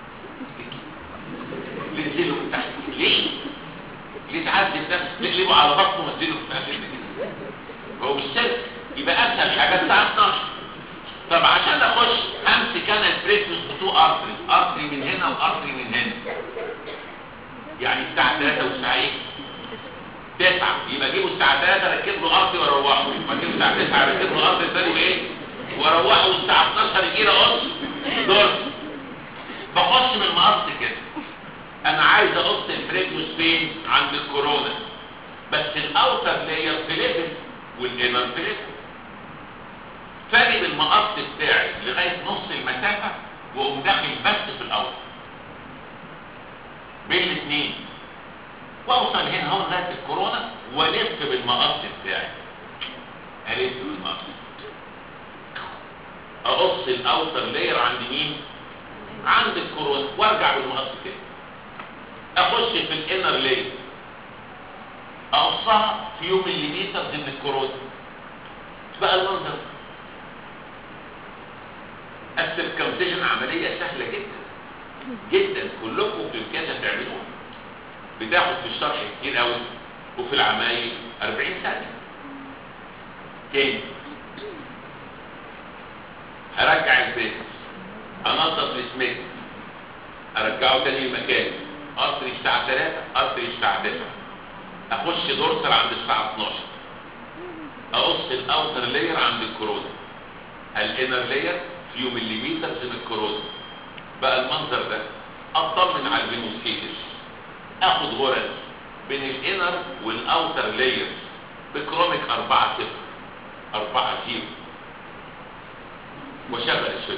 ليه انزله من تحت ليه ليه تعذب نفسك تقلبه على بطنه وانزله من تحت كده هو مش سهل يبقى اسهل حاجه الساعه 12 طب عشان اخش امسك انا البريتوس بتو ارتري ارتري من هنا وارتري من هنا يعني الساعه 3 والساعه ايه 9 يبقى اجيبه الساعه 3 ركب له ارتري واروحه يبقى اجيبه الساعه 9 ركب له ارتري ثاني وايه واروحه والساعه 12 يجي لي قص دور بخش من المقص كده انا عايز اقص البريتوس فين عند الكورونا بس الاوتر لاير في ليفل والانر في ليفل فاجب المقص بتاعي لغاية نص المسافة واقوم داخل بس في الاول بين الاثنين واوصل هنا اهو لغاية الكورونا والف بالمقص بتاعي الف بالمقص اقص الاوتر لاير عند مين عند الكورونا وارجع بالمقص كده اخش في الانر لاير اقصها في يوم مليمتر من الكورونا بقى المنظر السيركمسيجن عملية سهلة جدا جدا كلكم في الكاسة تعملوها بتاخد في الشرح كتير قوي وفي العمايل 40 ثانية تاني هرجع البيت انظف السميك ارجعه تاني المكان قطري الساعة 3 قطري الساعة 9 اخش دورسل عند الساعة 12 اقص الاوتر لاير عند الكورونا الانر لاير فيو مليمتر من الكورونا بقى المنظر ده اطمن على الفينوسكيتس اخد غرز بين الانر والاوتر لاير بكروميك 4 0 4 0 وشغل السويد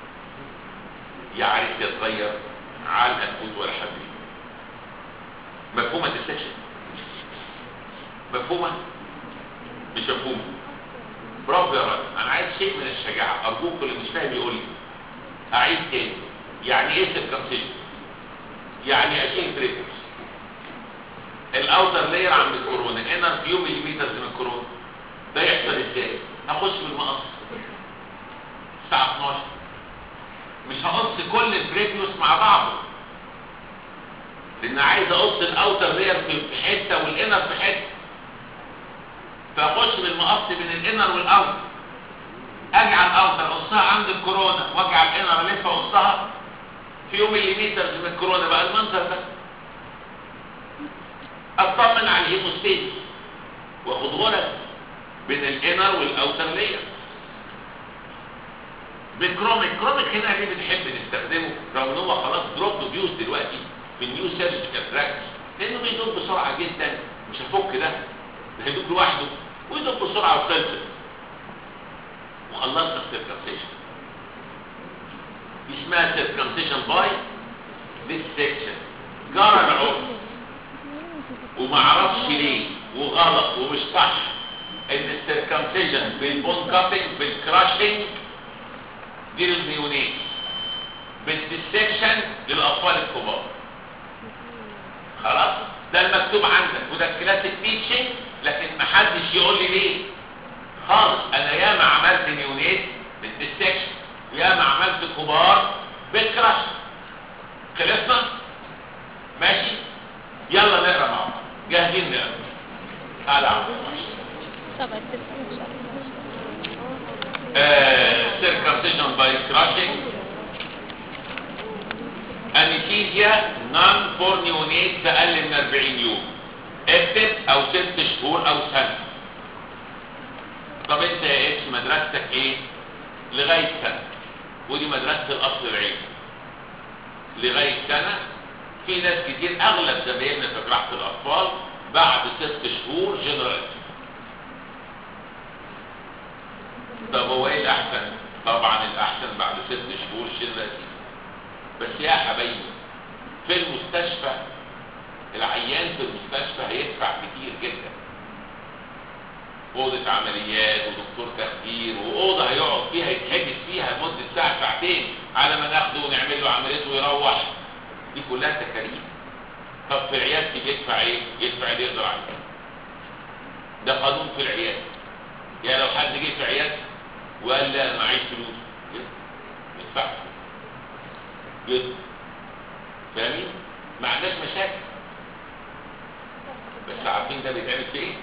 يعرف يتغير على الانفوت ولا حبيب مفهومة السكشن مفهومة مش مفهومة برافو يا راجل انا عايز شيء من الشجاعة ارجوك اللي مش فاهم يقول لي اعيد تاني يعني ايه سيركمسيشن يعني اشيل بريكرز الاوتر لاير عند الكورونا انر فيو مليمتر من الكورونا ده يحصل ازاي هخش بالمقص الساعة 12 مش هقص كل البريكيوس مع بعضه لان عايز اقص الاوتر لاير في حته والانر في حته فاخش بالمقص بين الانر والاوتر اجي على الاوتر اقصها عند الكورونا واجي على الانر الف اقصها في يوم مليمتر من الكورونا بقى المنظر ده اطمن على الهيموستيز واخد غرز بين الانر والاوتر لاير بالكروميك كروميك هنا ليه بنحب نستخدمه رغم ان هو خلاص دروب بيوز دلوقتي في النيو سيرجيكال براكتس لانه بيدوب بسرعه جدا مش هفك ده ده هيدوب لوحده ويدوب بسرعه وخلصت وخلصنا السيركمسيشن اسمها سيركمسيشن باي ديسكشن جرى العرف ومعرفش ليه وغلط ومش صح ان السيركمسيشن بالبون كابينج بالكراشنج دي للميونين بالديسكشن للاطفال الكبار خلاص ده المكتوب عندك وده الكلاسيك تيتشنج لكن محدش يقول لي ليه خالص انا ياما عملت نيونيت بالديسكشن وياما عملت كبار بالكراش خلصنا ماشي يلا نقرا مع بعض جاهزين نقرا تعالى يا عبد الله. طبعا التسليم uh, circumcision by crushing anesthesia none for neonates اقل من 40 يوم اكتب او ست شهور او سنه طب انت يا اتش مدرستك ايه لغايه سنه ودي مدرسه الاصل العلمي لغايه سنه في ناس كتير اغلب زمايلنا في جراحه الاطفال بعد ست شهور جنرال طب هو ايه الاحسن طبعا الاحسن بعد ست شهور جنرال بس يا حبايبي في المستشفى العيان في المستشفى هيدفع كتير جدا أوضة عمليات ودكتور تخدير وأوضة هيقعد فيها يتحبس فيها لمدة ساعة ساعتين على ما ناخده ونعمل له عمليته ويروح دي كلها تكاليف طب في عيادتي بيدفع ايه؟ يدفع اللي يقدر عليه ده قانون في العيادة يعني لو حد جه في عيادتي وقال لا انا معيش فلوس ما يدفعش جدا فاهمين؟ ما عندناش مشاكل بس عارفين ده بيتعمل في ايه؟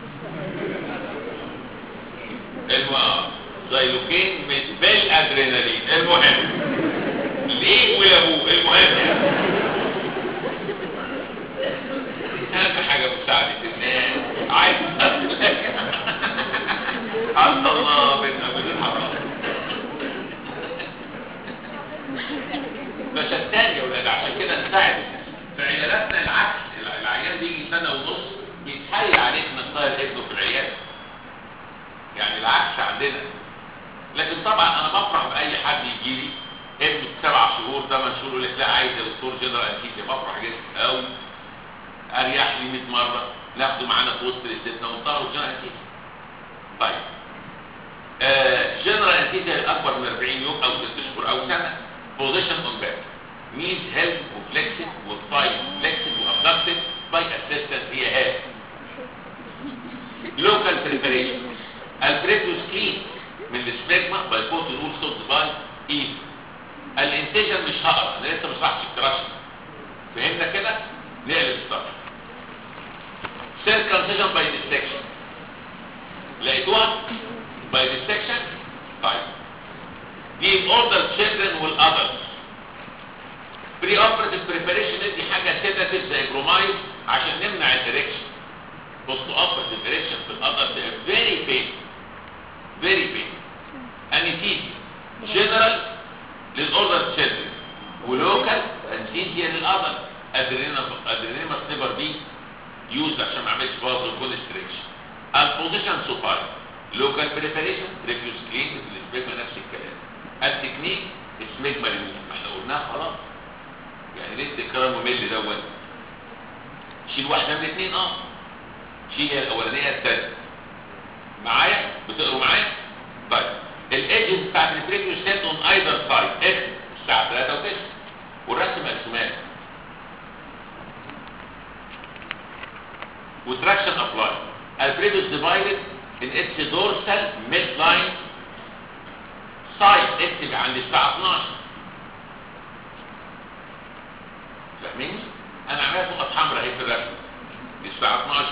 المهم زيلوكين من بالادرينالين المهم ليه ولابوه المهم يعني اهم حاجه مساعده الناس عايز عبد الله بن ابي الحرام فشتان يا ولاد عشان كده نساعد الناس في عياداتنا العكس العيان بيجي سنه ونص بيتحايل عليك انك تطير ابنه في العياده يعني العكس عندنا لكن طبعا انا بفرح باي حد يجي لي ابنه سبع شهور ثمان شهور يقول لك لا عايز يا دكتور جنرال انستيزيا بفرح جدا قوي اريح لي 100 مره ناخده معانا في وسط الاستثناء ونطلعه جنرال انستيزيا طيب آه جنرال انستيزيا الاكبر من 40 يوم او 6 شهور او سنه بوزيشن اون باك ميز هيلب وفليكسد والثاي فليكسد وابدكتد باي اسيستنت هي هاد لوكال بريباريشن البريتوس كلين من السبيجما باي كوت رول صوت باي ايد الانتجن مش هقرا انا لسه ما شرحتش الكراشن فهمنا كده نقلب السطر سيركمسيشن باي ديستكشن لقيتوها باي ديستكشن طيب دي الاوردر تشيلدرن والادلت بري اوبراتيف بريباريشن دي حاجه سيداتيف زي برومايد عشان نمنع الاريكشن بوست اوبراتيف اريكشن في الادلت فيري بين فيري بين انستيزيا جنرال للاوردر تشيلدرن ولوكال انستيزيا للادلت ادرينا ادرينا سليبر دي يوز عشان ما اعملش بازل كونستريكشن البوزيشن سوباي لوكال بريباريشن ريفيوز كلين في السبيجما نفس الكلام التكنيك سميجما ريموف ما احنا قلناها خلاص يعني ليه التكرار ممل دوت شيل واحده من الاثنين اه شيل هي الاولانيه الثانيه معايا بتقروا معايا طيب الايدجز بتاعت البريفيوس سيت اون ايذر سايد اكس الساعه 3 و9 والرسم مقسومات وتراكشن ابلاي البريفيوس ديفايدد ان اتس دورسال ميد لاين سايد اكتب عند الساعه 12 فاهمين انا عملت نقط حمراء اهي في الرسم الساعه 12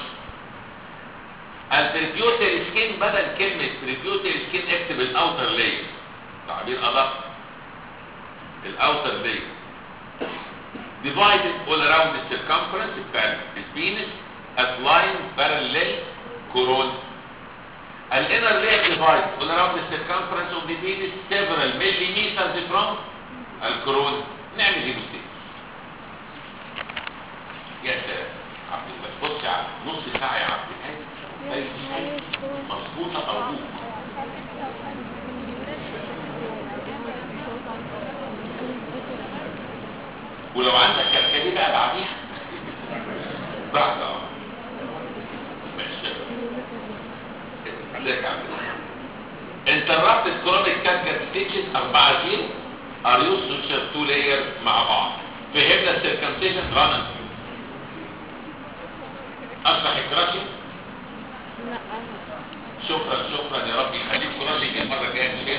البريبيوتر سكين بدل كلمة بريبيوتر سكين اكتب الاوتر لاير تعبير ادق الاوتر لاير divided all around the circumference بتاع البينس at line parallel corona الانر layer divided all around the circumference of the penis several millimeters from الكورونا نعمل هيموستيز يا سلام عبد الله بص يا عبد نص ساعه يا عبد الهادي أي حاجة مظبوطه ارجوك ولو عندك كركديه بقى بعديها بعد اه ماشي عليك يا عبد الله interrupted chronic cancer stages 4 0 are used to share two layers مع بعض فهمنا السيركمسيشن غنم اشرح الكراشي لا شكرا شكرا يا رب يخليك كراشي المره الجايه مش